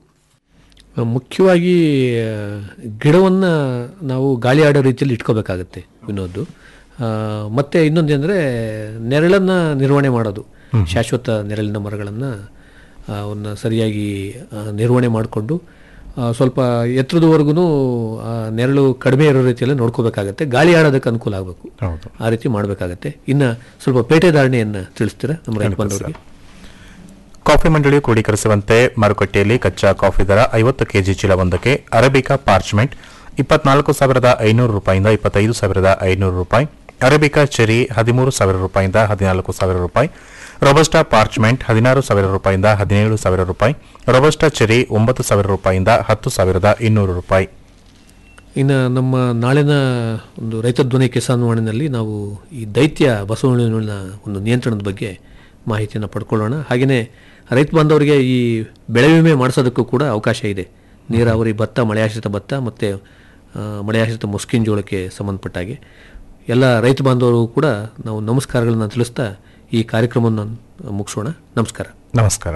ಮುಖ್ಯವಾಗಿ ಗಿಡವನ್ನು ನಾವು ಗಾಳಿ ಆಡೋ ರೀತಿಯಲ್ಲಿ ಇಟ್ಕೋಬೇಕಾಗತ್ತೆ ವಿನೋದ್ ಆ, ಮತ್ತೆ ಇನ್ನೊಂದು ಅಂದರೆ ನೆರಳನ್ನು ನಿರ್ವಹಣೆ ಮಾಡೋದು ಶಾಶ್ವತ ನೆರಳಿನ ಮರಗಳನ್ನು ಅವನ್ನ ಸರಿಯಾಗಿ ಆ, ನಿರ್ವಹಣೆ ಮಾಡಿಕೊಂಡು ಸ್ವಲ್ಪ ಎತ್ತರದವರೆಗೂ ನೆರಳು ಕಡಿಮೆ ಇರೋ ರೀತಿಯಲ್ಲಿ ನೋಡ್ಕೋಬೇಕಾಗತ್ತೆ ಗಾಳಿ ಆಡೋದಕ್ಕೆ ಅನುಕೂಲ ಆಗಬೇಕು ಹೌದು ಆ ರೀತಿ ಮಾಡಬೇಕಾಗತ್ತೆ ಇನ್ನು ಸ್ವಲ್ಪ ಪೇಟೆ ಧಾರಣೆಯನ್ನು ತಿಳಿಸ್ತೀರಾ ನಮ್ಮ ರೈತ ಬಾಂಧವರಿಗೆ ಕಾಫಿ ಮಂಡಳಿಯು ಕ್ರೋಢೀಕರಿಸುವಂತೆ ಮಾರುಕಟ್ಟೆಯಲ್ಲಿ ಕಚ್ಚಾ ಕಾಫಿ ದರ ಐವತ್ತು ಕೆಜಿ ಚೀಲವೊಂದಕ್ಕೆ ಅರೇಬಿಕಾ ಪಾರ್ಚ್ಮೆಂಟ್ ಇಪ್ಪತ್ನಾಲ್ಕು ಸಾವಿರದ ಐನೂರು ರೂಪಾಯಿಂದ ಇಪ್ಪತ್ತೈದು ಸಾವಿರದ ಐನೂರು ರೂಪಾಯಿ ಅರೇಬಿಕಾ ಚೆರಿ ಹದಿಮೂರು ಸಾವಿರ ರೂಪಾಯಿಂದ ಹದಿನಾಲ್ಕು ಸಾವಿರ ರೂಪಾಯಿ ರೊಬಸ್ಟಾ ಪಾರ್ಚ್ಮೆಂಟ್ ಹದಿನಾರು ಸಾವಿರ ರೂಪಾಯಿಂದ ಹದಿನೇಳು ಸಾವಿರ ರೂಪಾಯಿ ರೊಬಸ್ಟಾ ಚೆರಿ ಒಂಬತ್ತು ಸಾವಿರ ರೂಪಾಯಿಂದ ಹತ್ತು ಸಾವಿರದ ಇನ್ನೂರು ರೂಪಾಯಿ ಇನ್ನು ನಮ್ಮ ನಾಳಿನ ಒಂದು ರೈತ ಧ್ವನಿ ಕಿಸಾನ್ ವಾಣಿನಲ್ಲಿ ನಾವು ಈ ದೈತ್ಯ ಬಸವಣ್ಣನ ಒಂದು ನಿಯಂತ್ರಣದ ಬಗ್ಗೆ ಮಾಹಿತಿಯನ್ನು ಪಡ್ಕೊಳ್ಳೋಣ ಹಾಗೆಯೇ ರೈತ ಬಾಂಧವರಿಗೆ ಈ ಬೆಳೆ ವಿಮೆ ಮಾಡಿಸೋದಕ್ಕೂ ಕೂಡ ಅವಕಾಶ ಇದೆ ನೀರಾವರಿ ಭತ್ತ ಮಳೆಯಾಶ್ರಿತ ಭತ್ತ ಮತ್ತು ಮಳೆಯಾಶ್ರಿತ ಮುಸ್ಕಿನ ಜೋಳಕ್ಕೆ ಸಂಬಂಧಪಟ್ಟ ಹಾಗೆ ಎಲ್ಲ ರೈತ ಬಾಂಧವರು ಕೂಡ ನಾವು ನಮಸ್ಕಾರಗಳನ್ನು ತಿಳಿಸ್ತಾ ಈ ಕಾರ್ಯಕ್ರಮವನ್ನು ಮುಗಿಸೋಣ ನಮಸ್ಕಾರ ನಮಸ್ಕಾರ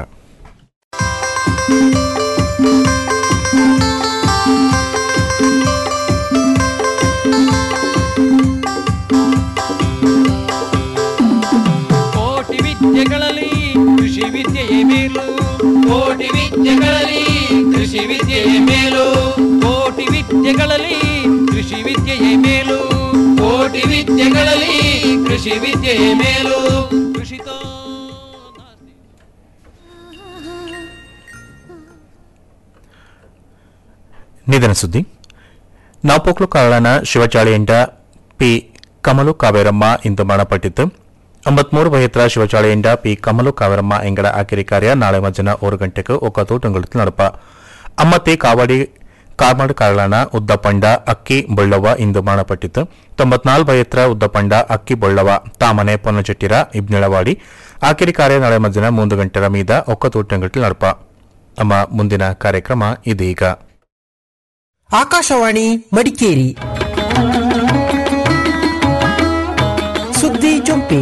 ಕೋಟಿ ವಿದ್ಯೆಗಳಲ್ಲಿ ಕೃಷಿ ವಿದ್ಯೆಯೇ ಮೇಲು ಕೋಟಿ ವಿದ್ಯೆಗಳಲ್ಲಿ ಕೃಷಿ ವಿದ್ಯೆಯೇ ಮೇಲು ಕೋಟಿ ವಿದ್ಯೆಗಳಲ್ಲಿ ಕೃಷಿ ವಿದ್ಯೆಯೇ ಮೇಲು ಕೋಟಿ ವಿದ್ಯೆಗಳಲ್ಲಿ ಕೃಷಿ ವಿದ್ಯೆಯೇ ಮೇಲು ಕೃಷಿತೋ ನಾಸ್ತಿ ನಿಧನ ಸುದ್ದಿ ನಾಪೋಕ್ಲು ಕಾರಳನ ಶಿವಚಾಳಿಯಿಂದ ಪಿ ಕಮಲು ಕಾವೇರಮ್ಮ ಇಂದು ಮರಣಪಟ್ಟಿದ್ದು ಒಂಬತ್ಮೂರು ವಯತ್ರ ಶಿವಚಾಳಿಯಿಂದ ಪಿ ಕಮಲು ಕಾವೇರಮ್ಮ ಎಂಗಡ ಆಕಿರಿ ಕಾರ್ಯ ನಾಳೆ ಮಧ್ಯಾಹ್ನ ಒಂದು ಗಂಟೆಗೆ ಒಕ್ಕತ್ತು ಟಂಗಳത്തിൽ നടപ്പ ಅಮ್ಮತ್ತಿ ಕಾವಡಿ ಕಾರ್ಮಾಡ್ ಕಾರಳನ ಉದ್ದಪಂಡ ಅಕ್ಕಿ ಬೊಳ್ಳವ ಇಂದು ಮರಣಪಟ್ಟಿದ್ದು ತೊಂಬತ್ನಾಲ್ಕು ವಯತ್ರ ಉದ್ದಪಂಡ ಅಕ್ಕಿ ಬೊಳ್ಳವ ತಾಮನೆ ಪೊನ್ನಚೆಟ್ಟಿರ ಇಬ್ನಿಳವಾಡಿ ಆಕಿರಿ ಕಾರ್ಯ ನಾಳೆ ಮಧ್ಯಾಹ್ನ ಮೂರು ಗಂಟೆರ ಮೀದ ಒಕ್ಕತ್ತು ಟಂಗಳത്തിൽ നടപ്പ ನಮ್ಮ ಮುಂದಿನ ಕಾರ್ಯಕ್ರಮ ಇದೀಗ ಆಕಾಶವಾಣಿ ಮಡಿಕೇರಿ ಸುದ್ದಿ ಜೊಂಪಿ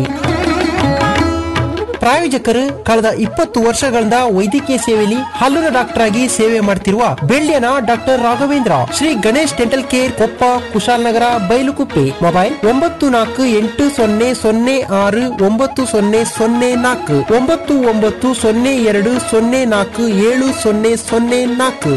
ಪ್ರಾಯೋಜಕರು ಕಳೆದ ಇಪ್ಪತ್ತು ವರ್ಷಗಳಿಂದ ವೈದ್ಯಕೀಯ ಸೇವೆಯಲ್ಲಿ ಹಲ್ಲುನ ಡಾಕ್ಟರ್ ಆಗಿ ಸೇವೆ ಮಾಡ್ತಿರುವ ಬೆಳ್ಳಿಯನ doctor Raghavendra Shri Ganesh dental care Koppa Kushalnagar Bylakuppe mobile ಒಂಬತ್ತು ನಾಲ್ಕು ಎಂಟು ಸೊನ್ನೆ ಸೊನ್ನೆ ಆರು ಒಂಬತ್ತು ಸೊನ್ನೆ ಸೊನ್ನೆ ನಾಲ್ಕು ಒಂಬತ್ತು ಒಂಬತ್ತು ಸೊನ್ನೆ ಎರಡು ಸೊನ್ನೆ ನಾಲ್ಕು ಏಳು ಸೊನ್ನೆ ಸೊನ್ನೆ ನಾಲ್ಕು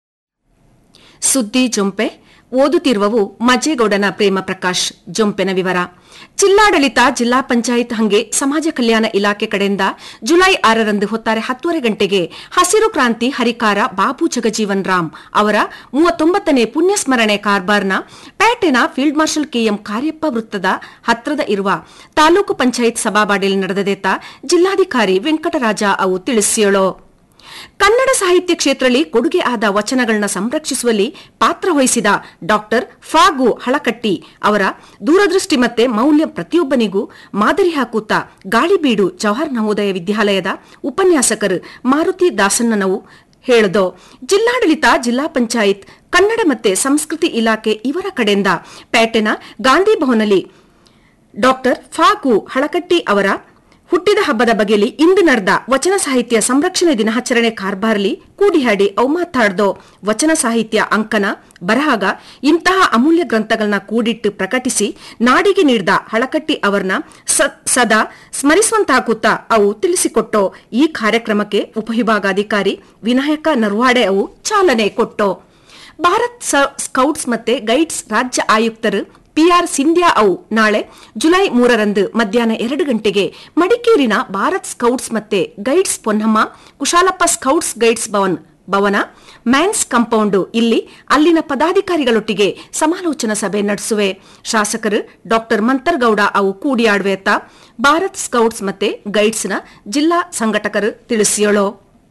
ಸುದ್ದಿ ಜೊಂಪೆ ಓದುತ್ತಿರುವವು ಮಜೇಗೌಡನ ಪ್ರೇಮ ಪ್ರಕಾಶ್ ಜೊಂಪೆನ ವಿವರ ಜಿಲ್ಲಾಡಳಿತ ಜಿಲ್ಲಾ ಪಂಚಾಯತ್ ಹಂಗೆ ಸಮಾಜ ಕಲ್ಯಾಣ ಇಲಾಖೆ ಕಡೆಯಿಂದ ಜುಲೈ ಆರರಂದು ಹೊತ್ತಾರೆ ಹತ್ತುವರೆ ಗಂಟೆಗೆ ಹಸಿರು ಕ್ರಾಂತಿ ಹರಿಕಾರ ಬಾಬು ಜಗಜೀವನ್ ರಾಮ್ ಅವರ ಮೂವತ್ತೊಂಬತ್ತನೇ ಪುಣ್ಯಸ್ಮರಣೆ ಕಾರ್ಬಾರ್ನ ಪೇಟೆನ ಫೀಲ್ಡ್ ಮಾರ್ಷಲ್ ಕೆಎಂ ಕಾರ್ಯಪ್ಪ ವೃತ್ತದ ಹತ್ರದ ಇರುವ ತಾಲೂಕು ಪಂಚಾಯತ್ ಸಭಾಬಾಡಿಯಲ್ಲಿ ನಡೆದದೇತ ಜಿಲ್ಲಾಧಿಕಾರಿ ವೆಂಕಟರಾಜ ಅವು ತಿಳಿಸಿಯಳು ಕನ್ನಡ ಸಾಹಿತ್ಯ ಕ್ಷೇತ್ರದಲ್ಲಿ ಕೊಡುಗೆ ಆದ ವಚನಗಳನ್ನ ಸಂರಕ್ಷಿಸುವಲ್ಲಿ ಪಾತ್ರ ವಹಿಸಿದ ಡಾಕ್ಟರ್ ಫಾಗು ಹಳಕಟ್ಟಿ ಅವರ ದೂರದೃಷ್ಟಿ ಮತ್ತೆ ಮೌಲ್ಯ ಪ್ರತಿಯೊಬ್ಬನಿಗೂ ಮಾದರಿ ಹಾಕುತ್ತಾ ಗಾಳಿಬೀಡು ಜವಾಹರ್ ನವೋದಯ ವಿದ್ಯಾಲಯದ ಉಪನ್ಯಾಸಕರು ಮಾರುತಿ ದಾಸಣ್ಣನವು ಹೇಳಿದೋ ಜಿಲ್ಲಾಡಳಿತ ಜಿಲ್ಲಾ ಪಂಚಾಯತ್ ಕನ್ನಡ ಮತ್ತೆ ಸಂಸ್ಕೃತಿ ಇಲಾಖೆ ಇವರ ಕಡೆಯಿಂದ ಪೇಟೆನ ಗಾಂಧಿ ಭವನಲ್ಲಿ ಡಾಕ್ಟರ್ ಫಾಕು ಹಳಕಟ್ಟಿ ಅವರ ಹುಟ್ಟಿದ ಹಬ್ಬದ ಬಗೆಯಲ್ಲಿ ಇಂದು ನಡೆದ ವಚನ ಸಾಹಿತ್ಯ ಸಂರಕ್ಷಣೆ ದಿನಾಚರಣೆ ಕಾರ್ಬಾರ್ಲಿ ಕೂಡಿಹಾಡಿ ಅವು ಮಾತಾಡ್ದೋ ವಚನ ಸಾಹಿತ್ಯ ಅಂಕನ ಬರಹಾಗ ಇಂತಹ ಅಮೂಲ್ಯ ಗ್ರಂಥಗಳನ್ನ ಕೂಡಿಟ್ಟು ಪ್ರಕಟಿಸಿ ನಾಡಿಗೆ ನೀಡಿದ ಹಳಕಟ್ಟಿ ಅವರನ್ನ ಸ- ಸದಾ ಸ್ಮರಿಸುವಂತಾಗುತ್ತಾ ಅವು ತಿಳಿಸಿಕೊಟ್ಟೋ ಈ ಕಾರ್ಯಕ್ರಮಕ್ಕೆ ಉಪವಿಭಾಗಾಧಿಕಾರಿ ವಿನಾಯಕ ನರ್ವಾಡೆ ಅವು ಚಾಲನೆ ಕೊಟ್ಟೋ ಭಾರತ್ ಸ- ಸ್ಕೌಟ್ಸ್ ಮತ್ತೆ ಗೈಡ್ಸ್ ರಾಜ್ಯ ಆಯುಕ್ತರು ಪಿಆರ್ ಸಿಂಧ್ಯಾ ಅವು ನಾಳೆ ಜುಲೈ ಮೂರರಂದು ಮಧ್ಯಾಹ್ನ ಎರಡು ಗಂಟೆಗೆ ಮಡಿಕೇರಿನ ಭಾರತ್ ಸ್ಕೌಟ್ಸ್ ಮತ್ತೆ guides Ponnamma Kushalappa scouts guides Bhavan ಭವನ ಮ್ಯಾನ್ಸ್ ಕಾಂಪೌಂಡ್ ಇಲ್ಲಿ ಅಲ್ಲಿನ ಪದಾಧಿಕಾರಿಗಳೊಟ್ಟಿಗೆ ಸಮಾಲೋಚನಾ ಸಭೆ ನಡೆಸುವೆ ಶಾಸಕರು ಡಾಕ್ಟರ್ ಮಂತರ್ಗೌಡ ಅವು ಕೂಡಿಯಾಡುವೆತ್ತ ಭಾರತ್ ಸ್ಕೌಟ್ಸ್ ಮತ್ತೆ ಗೈಡ್ಸ್ನ ಜಿಲ್ಲಾ ಸಂಘಟಕರು ತಿಳಿಸಿಯಳು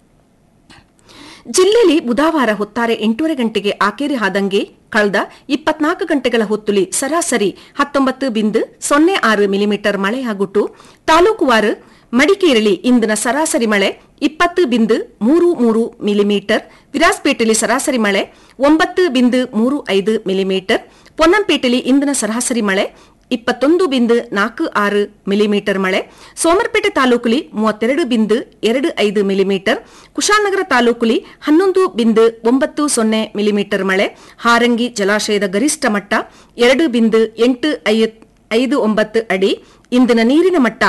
ಜಿಲ್ಲೆಯಲ್ಲಿ ಬುಧವಾರ ಹೊತ್ತಾರೆ ಎಂಟೂವರೆ ಗಂಟೆಗೆ ಆಕೇರಿ ಆದಂಗೆ ಕಳೆದ ಇಪ್ಪತ್ನಾಲ್ಕು ಗಂಟೆಗಳ ಹೊತ್ತುಲಿ ಸರಾಸರಿ ಹತ್ತೊಂಬತ್ತು ಬಿಂದು ಸೊನ್ನೆ ಆರು ಮಿಲಿಮೀಟರ್ ಮಳೆಯಾಗುಟ್ಟು ತಾಲೂಕುವಾರು ಮಡಿಕೇರಿಲಿ ಇಂದಿನ ಸರಾಸರಿ ಮಳೆ ಇಪ್ಪತ್ತು ಬಿಂದು ಮೂರು ಮೂರು ಮಿಲಿಮೀಟರ್ ವಿರಾಜಪೇಟೆಯಲ್ಲಿ ಸರಾಸರಿ ಮಳೆ ಒಂಬತ್ತು ಬಿಂದು ಮೂರು ಐದು ಮಿಲಿಮೀಟರ್ ಪೊನ್ನಂಪೇಟೆಯಲ್ಲಿ ಇಂದಿನ ಸರಾಸರಿ ಮಳೆ ಇಪ್ಪತ್ತೊಂದು ಬಿಂದು ನಾಲ್ಕು ಆರು ಮಿಲಿಮೀಟರ್ ಮಳೆ ಸೋಮರ್ಪೇಟೆ ತಾಲೂಕುಲಿ ಮೂವತ್ತೆರಡು ಬಿಂದು ಎರಡು ಐದು ಮಿಲಿಮೀಟರ್ ಕುಶಾಲನಗರ ತಾಲೂಕುಲಿ ಹನ್ನೊಂದು ಬಿಂದು ಒಂಬತ್ತು ಸೊನ್ನೆ ಮಿಲಿಮೀಟರ್ ಮಳೆ ಹಾರಂಗಿ ಜಲಾಶಯದ ಗರಿಷ್ಠ ಮಟ್ಟ ಎರಡು ಬಿಂದು ಎಂಟು ಐ- ಐದು ಒಂಬತ್ತು ಅಡಿ ಇಂದಿನ ನೀರಿನ ಮಟ್ಟ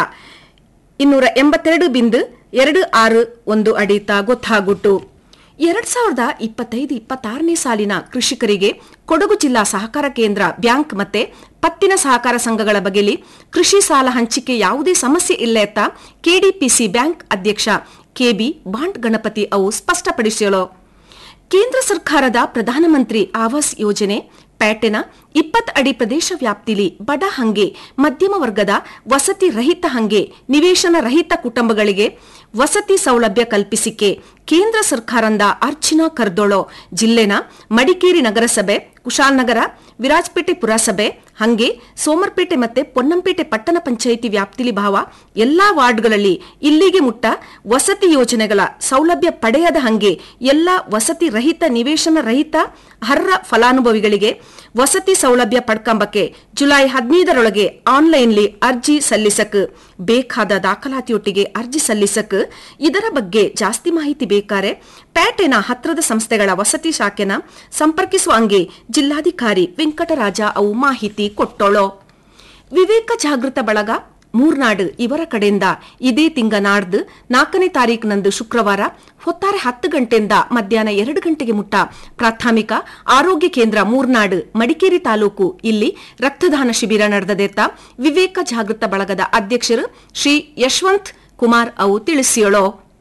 ಇನ್ನೂರ ಎಂಬತ್ತೆರಡು ಬಿಂದು ಎರಡು ಆರು ಒಂದು ಅಡಿ ಗೊತ್ತಾಗುಟ್ಟು ಎರಡ್ ಸಾವಿರದ ಇಪ್ಪತ್ತೈದು ಇಪ್ಪತ್ತಾರನೇ ಸಾಲಿನ ಕೃಷಿಕರಿಗೆ ಕೊಡಗು ಜಿಲ್ಲಾ ಸಹಕಾರ ಕೇಂದ್ರ ಬ್ಯಾಂಕ್ ಮತ್ತೆ ಪತ್ತಿನ ಸಹಕಾರ ಸಂಘಗಳ ಬಗೆಯಲ್ಲಿ ಕೃಷಿ ಸಾಲ ಹಂಚಿಕೆ ಯಾವುದೇ ಸಮಸ್ಯೆ ಇಲ್ಲ ಎತ್ತ ಕೆಡಿಪಿಸಿ ಬ್ಯಾಂಕ್ ಅಧ್ಯಕ್ಷ ಕೆಬಿ ಬಾಂಡ್ ಗಣಪತಿ ಅವು ಸ್ಪಷ್ಟಪಡಿಸಿದರು ಕೇಂದ್ರ ಸರ್ಕಾರದ ಪ್ರಧಾನಮಂತ್ರಿ ಆವಾಸ್ ಯೋಜನೆ ಪ್ಯಾಟೆನ ಇಪ್ಪತ್ತು ಅಡಿ ಪ್ರದೇಶ ವ್ಯಾಪ್ತಿಲಿ ಬಡ ಹಂಗೆ ಮಧ್ಯಮ ವರ್ಗದ ವಸತಿ ರಹಿತ ಹಂಗೆ ನಿವೇಶನ ರಹಿತ ಕುಟುಂಬಗಳಿಗೆ ವಸತಿ ಸೌಲಭ್ಯ ಕಲ್ಪಿಸಿಕೆ ಕೇಂದ್ರ ಸರ್ಕಾರದ ಅರ್ಚಿನಾ ಕರ್ದೋಳೋ ಜಿಲ್ಲೆನ ಮಡಿಕೇರಿ ನಗರಸಭೆ ಕುಶಾಲನಗರ ವಿರಾಜಪೇಟೆ ಪುರಸಭೆ ಹಂಗೆ ಸೋಮರ್ಪೇಟೆ ಮತ್ತೆ ಪೊನ್ನಂಪೇಟೆ ಪಟ್ಟಣ ಪಂಚಾಯಿತಿ ವ್ಯಾಪ್ತಿಲಿ ಭಾವ ಎಲ್ಲಾ ವಾರ್ಡ್ಗಳಲ್ಲಿ ಇಲ್ಲಿಗೆ ಮುಟ್ಟ ವಸತಿ ಯೋಜನೆಗಳ ಸೌಲಭ್ಯ ಪಡೆಯದ ಹಂಗೆ ಎಲ್ಲಾ ವಸತಿ ರಹಿತ ನಿವೇಶನ ರಹಿತ ಅರ್ಹ ಫಲಾನುಭವಿಗಳಿಗೆ ವಸತಿ ಸೌಲಭ್ಯ ಪಡ್ಕಂಬಕ್ಕೆ ಜುಲೈ ಹದಿನೈದರೊಳಗೆ ಆನ್ಲೈನ್ಲಿ ಅರ್ಜಿ ಸಲ್ಲಿಸಕ್ ಬೇಕಾದ ದಾಖಲಾತಿಯೊಟ್ಟಿಗೆ ಅರ್ಜಿ ಸಲ್ಲಿಸಕ್ ಇದರ ಬಗ್ಗೆ ಜಾಸ್ತಿ ಮಾಹಿತಿ ಬೇಕಾರೆ ಪ್ಯಾಟೆನ ಹತ್ರದ ಸಂಸ್ಥೆಗಳ ವಸತಿ ಶಾಖೆನ ಸಂಪರ್ಕಿಸುವ ಹಂಗೆ ಜಿಲ್ಲಾಧಿಕಾರಿ ವೆಂಕಟರಾಜ ಅವು ಮಾಹಿತಿ ಕೊಟ್ಟೋಳೋ ವಿವೇಕ ಜಾಗೃತ ಬಳಗ ಮೂರ್ನಾಡು ಇವರ ಕಡೆಯಿಂದ ಇದೇ ತಿಂಗ ನಾಡ್ದು ನಾಲ್ಕನೇ ತಾರೀಕಿನಂದು ಶುಕ್ರವಾರ ಹೊತ್ತಾರೆ ಹತ್ತು ಗಂಟೆಯಿಂದ ಮಧ್ಯಾಹ್ನ ಎರಡು ಗಂಟೆಗೆ ಮುಟ್ಟ ಪ್ರಾಥಮಿಕ ಆರೋಗ್ಯ ಕೇಂದ್ರ ಮೂರ್ನಾಡು ಮಡಿಕೇರಿ ತಾಲೂಕು ಇಲ್ಲಿ ರಕ್ತದಾನ ಶಿಬಿರ ನಡೆದದೆತ್ತ ವಿವೇಕ ಜಾಗೃತ ಬಳಗದ ಅಧ್ಯಕ್ಷರು ಶ್ರೀ ಯಶವಂತ್ ಕುಮಾರ್ ಅವು ತಿಳಿಸಿಯಳೋ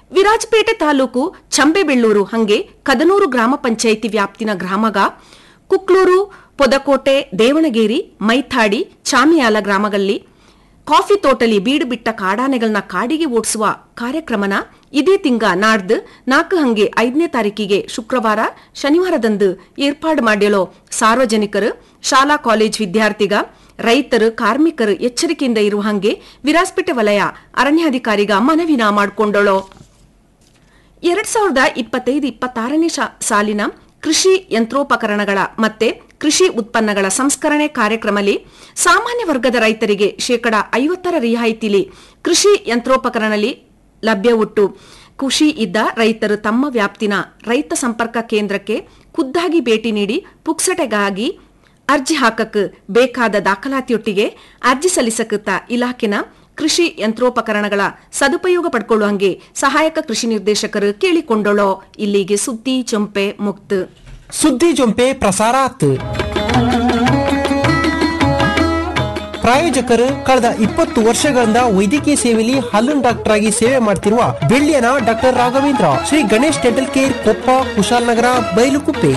ವಿರಾಜಪೇಟೆ ತಾಲೂಕು ಚಂಬೆಬೆಳ್ಳೂರು ಹಂಗೆ ಕದನೂರು ಗ್ರಾಮ ಪಂಚಾಯಿತಿ ವ್ಯಾಪ್ತಿನ ಗ್ರಾಮಗ ಕುಕ್ಲೂರು ಪೊದಕೋಟೆ ದೇವಣಗೇರಿ ಮೈಥಾಡಿ ಚಾಮಿಯಾಲ ಗ್ರಾಮಗಳಲ್ಲಿ ಕಾಫಿ ತೋಟಲಿ ಬೀಡು ಬಿಟ್ಟ ಕಾಡಾನೆಗಳನ್ನ ಕಾಡಿಗೆ ಓಡಿಸುವ ಕಾರ್ಯಕ್ರಮನ ಇದೇ ತಿಂಗ ನಾಡ್ದು ನಾಲ್ಕು ಹಂಗೆ ಐದನೇ ತಾರೀಕಿಗೆ ಶುಕ್ರವಾರ ಶನಿವಾರದಂದು ಏರ್ಪಾಡು ಮಾಡ್ಯಲೋ ಸಾರ್ವಜನಿಕರು ಶಾಲಾ ಕಾಲೇಜ್ ವಿದ್ಯಾರ್ಥಿಗ ರೈತರು ಕಾರ್ಮಿಕರು ಎಚ್ಚರಿಕೆಯಿಂದ ಇರುವ ಹಂಗೆ ವಿರಾಸ್ಪೇಟೆ ವಲಯ ಅರಣ್ಯಾಧಿಕಾರಿಗ ಮನವಿನ ಮಾಡಿಕೊಂಡಳೋ ಎರಡ್ ಸಾವಿರದ ಇಪ್ಪತ್ತೈದು ಇಪ್ಪತ್ತಾರನೇ ಶಾ- ಸಾಲಿನ ಕೃಷಿ ಯಂತ್ರೋಪಕರಣಗಳ ಮತ್ತೆ ಕೃಷಿ ಉತ್ಪನ್ನಗಳ ಸಂಸ್ಕರಣೆ ಕಾರ್ಯಕ್ರಮದಲ್ಲಿ ಸಾಮಾನ್ಯ ವರ್ಗದ ರೈತರಿಗೆ ಶೇಕಡ ಐವತ್ತರ ರಿಯಾಯಿತಿಲಿ ಕೃಷಿ ಯಂತ್ರೋಪಕರಣಲಿ ಲಭ್ಯವುಟ್ಟು ಖುಷಿ ಇದ್ದ ರೈತರು ತಮ್ಮ ವ್ಯಾಪ್ತಿನ ರೈತ ಸಂಪರ್ಕ ಕೇಂದ್ರಕ್ಕೆ ಖುದ್ದಾಗಿ ಭೇಟಿ ನೀಡಿ ಪುಕ್ಸಟೆಗಾಗಿ ಅರ್ಜಿ ಹಾಕಕ್ ಬೇಕಾದ ದಾಖಲಾತಿಯೊಟ್ಟಿಗೆ ಅರ್ಜಿ ಸಲ್ಲಿಸಕತ್ತ ಇಲಾಖೆನ ಕೃಷಿ ಯಂತ್ರೋಪಕರಣಗಳ ಸದುಪಯೋಗ ಪಡ್ಕೊಳ್ಳುವಂಗೆ ಸಹಾಯಕ ಕೃಷಿ ನಿರ್ದೇಶಕರು ಕೇಳಿಕೊಂಡಳೋ ಇಲ್ಲಿಗೆ ಸುದ್ದಿ ಚೊಂಪೆ ಮುಕ್ತ ಸುದ್ದಿ ಜೊಂಪೆ ಪ್ರಸಾರ ಆತು ಪ್ರಾಯೋಜಕರು ಕಳೆದ ಇಪ್ಪತ್ತು ವರ್ಷಗಳಿಂದ ವೈದ್ಯಕೀಯ ಸೇವೆಯಲ್ಲಿ ಹಲ್ಲುನ್ ಡಾಕ್ಟರ್ ಆಗಿ ಸೇವೆ ಮಾಡ್ತಿರುವ ಬೆಳ್ಳಿಯನ doctor Raghavendra Shri Ganesh dental care Koppa Kushalnagar Bylakuppe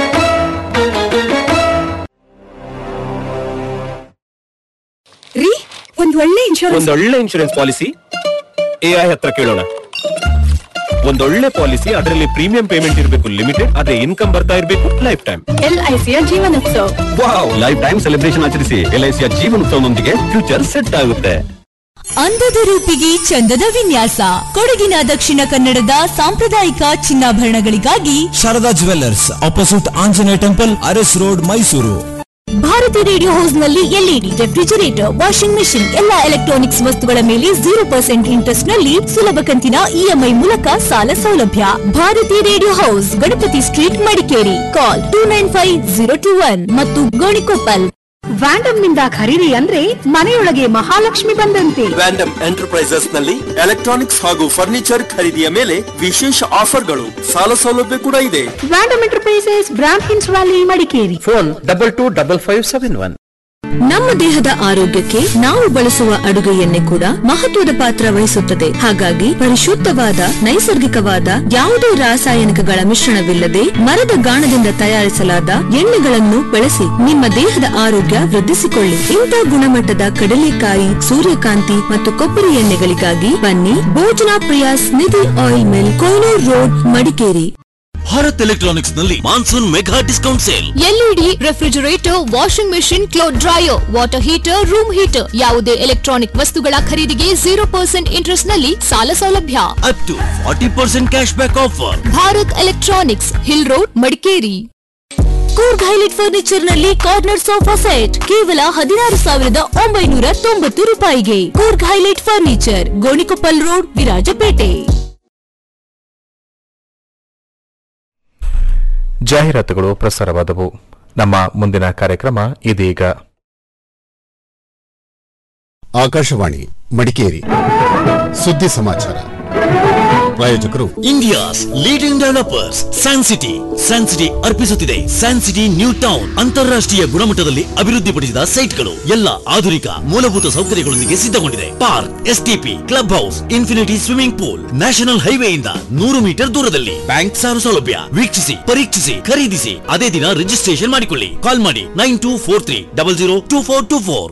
ರೀ ಒಂದ್ ಒಳ್ಳೆ ಇನ್ಶೂರೆನ್ಸ್ ಒಂದೊಳ್ಳೆ ಇನ್ಶೂರೆನ್ಸ್ ಪಾಲಿಸಿ ಎಐ ಹತ್ರ ಕೇಳೋಣ ಒಂದೊಳ್ಳೆ ಪಾಲಿಸಿ ಅದರಲ್ಲಿ ಪ್ರೀಮಿಯಂ ಪೇಮೆಂಟ್ ಇರಬೇಕು ಲಿಮಿಟೆಡ್ ಅದೇ ಇನ್ಕಮ್ ಬರ್ತಾ ಇರಬೇಕು ಲೈಫ್ ಟೈಮ್ ಎಲ್ಐಸಿಯ Jeevanotsav wow life time celebration ಆಚರಿಸಿ ಎಲ್ಐಸಿಯ ಜೀವನೋತ್ಸವದೊಂದಿಗೆ ಫ್ಯೂಚರ್ ಸೆಟ್ ಆಗುತ್ತೆ ಅಂದದ ರೂಪಿಗೆ ಚಂದದ ವಿನ್ಯಾಸ ಕೊಡಗಿನ ದಕ್ಷಿಣ ಕನ್ನಡದ ಸಾಂಪ್ರದಾಯಿಕ ಚಿನ್ನಾಭರಣಗಳಿಗಾಗಿ Sharada jewellers opposite Anjaneya temple Aras road Mysuru Bharati radio house ನಲ್ಲಿ ಎಲ್ಇಡಿ ರೆಫ್ರಿಜರೇಟರ್ ವಾಷಿಂಗ್ ಮೆಷಿನ್ ಎಲ್ಲಾ ಎಲೆಕ್ಟ್ರಾನಿಕ್ಸ್ ವಸ್ತುಗಳ ಮೇಲೆ ಜೀರೋ ಪರ್ಸೆಂಟ್ ಇಂಟ್ರೆಸ್ಟ್ ನಲ್ಲಿ ಸುಲಭ ಕಂತಿನ ಇಎಂಐ ಮೂಲಕ ಸಾಲ ಸೌಲಭ್ಯ Bharati radio house Ganapathi street Madikeri call two nine five zero two one ಮತ್ತು ಗೋಣಿಕೊಪ್ಪಲ್ ವ್ಯಾಂಡಮ್ ನಿಂದ ಖರೀದಿ ಅಂದ್ರೆ ಮನೆಯೊಳಗೆ ಮಹಾಲಕ್ಷ್ಮಿ ಬಂದಂತೆ ವ್ಯಾಂಡಮ್ ಎಂಟರ್ಪ್ರೈಸಸ್ ನಲ್ಲಿ ಎಲೆಕ್ಟ್ರಾನಿಕ್ಸ್ ಹಾಗೂ ಫರ್ನಿಚರ್ ಖರೀದಿಯ ಮೇಲೆ ವಿಶೇಷ ಆಫರ್ಗಳು ಸಾಲ ಸೌಲಭ್ಯ ಕೂಡ ಇದೆ ವ್ಯಾಂಡಮ್ ಎಂಟರ್ಪ್ರೈಸಸ್ ಬ್ರಾಂಡ್ ಹಿನ್ಸ್ valley Madikeri phone double two double five seven one ನಮ್ಮ ದೇಹದ ಆರೋಗ್ಯಕ್ಕೆ ನಾವು ಬಳಸುವ ಅಡುಗೆ ಎಣ್ಣೆ ಕೂಡ ಮಹತ್ವದ ಪಾತ್ರ ವಹಿಸುತ್ತದೆ ಹಾಗಾಗಿ ಪರಿಶುದ್ಧವಾದ ನೈಸರ್ಗಿಕವಾದ ಯಾವುದೇ ರಾಸಾಯನಿಕಗಳ ಮಿಶ್ರಣವಿಲ್ಲದೆ ಮರದ ಗಾಣದಿಂದ ತಯಾರಿಸಲಾದ ಎಣ್ಣೆಗಳನ್ನು ಬಳಸಿ ನಿಮ್ಮ ದೇಹದ ಆರೋಗ್ಯ ವೃದ್ಧಿಸಿಕೊಳ್ಳಿ ಇಂಥ ಗುಣಮಟ್ಟದ ಕಡಲೆಕಾಯಿ ಸೂರ್ಯಕಾಂತಿ ಮತ್ತು ಕೊಬ್ಬರಿ ಎಣ್ಣೆಗಳಿಗಾಗಿ ಬನ್ನಿ ಭೋಜನಾ ಪ್ರಿಯಾಸ್ Nidhi oil mill Koinur road Madikeri Bharat electronics ನಲ್ಲಿ monsoon mega discount sale LED refrigerator washing machine cloth dryer water heater room heater ಯಾವುದೇ ಎಲೆಕ್ಟ್ರಾನಿಕ್ ವಸ್ತುಗಳ ಖರೀದಿಗೆ ಜೀರೋ ಪರ್ಸೆಂಟ್ ಇಂಟ್ರೆಸ್ಟ್ ನಲ್ಲಿ ಸಾಲ ಸೌಲಭ್ಯ up to forty percent cash back offer Bharat electronics hill road Madikeri Coorg highlight furniture ನಲ್ಲಿ corner sofa set ಕೇವಲ ಹದಿನಾರು ಸಾವಿರದ ಒಂಬೈನೂರ ತೊಂಬತ್ತು ರೂಪಾಯಿಗೆ Coorg highlight furniture Gonikoppal road Virajpet ಜಾಹೀರಾತುಗಳು ಪ್ರಸಾರವಾದವು ನಮ್ಮ ಮುಂದಿನ ಕಾರ್ಯಕ್ರಮ ಇದೀಗ ಆಕಾಶವಾಣಿ ಮಡಿಕೇರಿ ಸುದ್ದಿ ಸಮಾಚಾರ ಪ್ರಾಯೋಜಕರು India's leading developers sun city sun city ಅರ್ಪಿಸುತ್ತಿದೆ ಸ್ಯಾನ್ ಸಿಟಿ ನ್ಯೂ ಟೌನ್ ಅಂತಾರಾಷ್ಟ್ರೀಯ ಗುಣಮಟ್ಟದಲ್ಲಿ ಅಭಿವೃದ್ಧಿಪಡಿಸಿದ ಸೈಟ್ಗಳು ಎಲ್ಲ ಆಧುನಿಕ ಮೂಲಭೂತ ಸೌಕರ್ಯಗಳೊಂದಿಗೆ ಸಿದ್ಧಗೊಂಡಿದೆ park STP club house infinity swimming pool national ಹೈವೇಯಿಂದ ನೂರು ಮೀಟರ್ ದೂರದಲ್ಲಿ ಬ್ಯಾಂಕ್ ಸಾಲ ಸೌಲಭ್ಯ ವೀಕ್ಷಿಸಿ ಪರೀಕ್ಷಿಸಿ ಖರೀದಿಸಿ ಅದೇ ದಿನ ರಿಜಿಸ್ಟ್ರೇಷನ್ ಮಾಡಿಕೊಳ್ಳಿ ಕಾಲ್ ಮಾಡಿ nine two four three double zero two four two four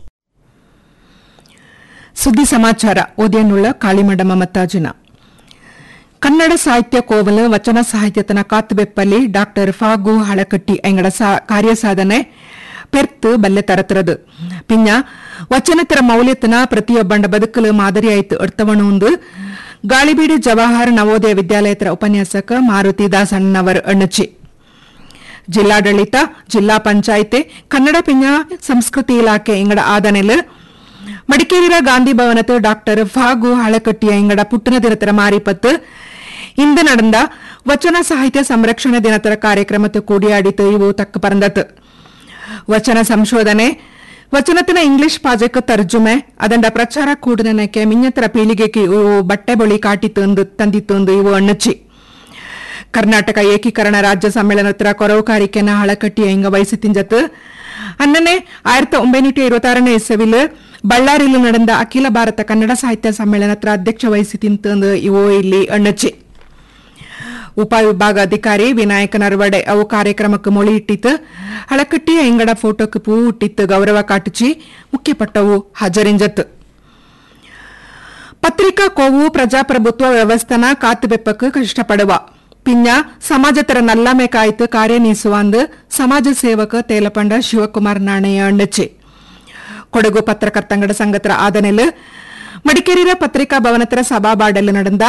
ಸುದ್ದಿ ಸಮಾಚಾರ ಓದಿಯನ್ನುಳ್ಳ ಕಾಳಿಮಂಡಮ ಮತ್ತಾಜಿನ ಕನ್ನಡ ಸಾಹಿತ್ಯ ಕೋವಲ ವಚನ ಸಾಹಿತ್ಯತನ ಕಾತುಬೆಪ್ಪಲ್ಲಿ ಡಾಕ್ಟರ್ ಫಾಗು ಹಳಕಟ್ಟಿ ಎಂಗಡ ಸಾ- ಕಾರ್ಯಸಾಧನೆ ಪೆರ್ತ್ ಬಲ್ಲೆ ತರತರದು ಪಿಂಜ ವಚನತರ ಮೌಲ್ಯತನ ಪ್ರತಿಯೊಬ್ಬಂಡ ಬದುಕಲು ಮಾದರಿಯಾಯಿತು ಅರ್ಥವಣುಂದು ಗಾಳಿಬೀಡು ಜವಾಹರ್ ನವೋದಯ ವಿದ್ಯಾಲಯತರ ಉಪನ್ಯಾಸಕ ಮಾರುತಿ ದಾಸಣ್ಣನವರ್ ಅಣ್ಣಚಿ ಜಿಲ್ಲಾಡಳಿತ ಜಿಲ್ಲಾ ಪಂಚಾಯಿತಿ ಕನ್ನಡ ಪಿಂಜ ಸಂಸ್ಕೃತಿ ಇಲಾಖೆ ಇಂಗಡ ಆದನೆಲ್ ಮಡಿಕೇರಿರ ಗಾಂಧಿ ಭವನത്ത് டாக்டர் ஃபாகு ಹಳಕಟ್ಟಿಯ ಇಂಗಡ ಪುಟ್ಟನ ದಿನತರ ಮಾರಿಪತ್ತು ಇಂದು நடந்த ವಚನ ಸಾಹಿತ್ಯ ಸಂರಕ್ಷಣೆ ದಿನತರ ಕಾರ್ಯಕ್ರಮத்தை ಕೂಡಿಯಾಡಿತು ಇವು ತಕ್ಕ ಪರಂದತ್ ವಚನ ಸಂಶೋಧನೆ ವಚನತಿನ ಇಂಗ್ಲಿಷ್ ಪಾಜಕ ತರ್ಜುಮೆ ಅದಂಡ ಪ್ರಚಾರ ಕೂಡನಕ್ಕೆ ಮಿನ್ನತರ ಪೀಳಿಗೆಗೆ ಇವು ಬಟ್ಟೆ ಬಳಿ ಕಾಟಿ ತಂದು ತಂದಿತ್ತೊಂದು ಇವು ಅಣ್ಣಚ್ಚಿ ಕರ್ನಾಟಕ ಏಕೀಕರಣ ರಾಜ್ಯ ಸಮ್ಮೇಳನತ್ರ ಕೊರವು ಕಾರಿಕೆನ ಹಳಕಟ್ಟಿಯ ಇಂಗ ವಹಿಸಿ ತಿಂಜತ್ ಅನ್ನನೆ ಆயிரத்தி ಒಂಬೈನೂറ്റി இருபத்தாறನೇ ಇಸವಿಲ್ ಬಳ್ಳಾರಿಯಲ್ಲಿ ನಡೆದ ಅಖಿಲ ಭಾರತ ಕನ್ನಡ ಸಾಹಿತ್ಯ ಸಮ್ಮೇಳನತ್ರ ಅಧ್ಯಕ್ಷ ವಹಿಸಿ ತಿಂತಂದು ಇವು ಇಲ್ಲಿ ಅಣ್ಣಚ್ಚಿ ಉಪವಿಭಾಗ ಅಧಿಕಾರಿ ವಿನಾಯಕ ನರವಡೆ ಅವು ಕಾರ್ಯಕ್ರಮಕ್ಕೆ ಮೊಳಿ ಇಟ್ಟಿತ್ತು ಹಳಕಟ್ಟಿ ಎಂಗಡ ಫೋಟೋಕ್ಕೆ ಪೂ ಇಟ್ಟಿತ್ತು ಗೌರವ ಕಾಟುಚಿ ಮುಖ್ಯಪಟ್ಟವು ಹಾಜರಿಂಜತ್ತು ಪತ್ರಿಕಾ ಕೋವು ಪ್ರಜಾಪ್ರಭುತ್ವ ವ್ಯವಸ್ಥೆನ ಕಾತುಬೆಪ್ಪಕ್ಕೆ ಕಷ್ಟಪಡುವ ಪಿಂಜ ಸಮಾಜತರ ನಲ್ಲಮೆ ಕಾಯ್ತು ಕಾರ್ಯನೀಸುವಂದು ಸಮಾಜ ಸೇವಕ ತೇಲಪಂಡ ಶಿವಕುಮಾರ್ ನಾಣಯ್ಯ ಅಣ್ಣಚ್ಚಿ ಕೊಡಗು ಪತ್ರಕರ್ತಂಗಡ ಸಂಘತರ ಆದನೆಲ್ ಮಡಿಕೇರಿಯ ಪತ್ರಿಕಾ ಭವನತರ ಸಭಾಬಾಡಲ್ ನಡೆದ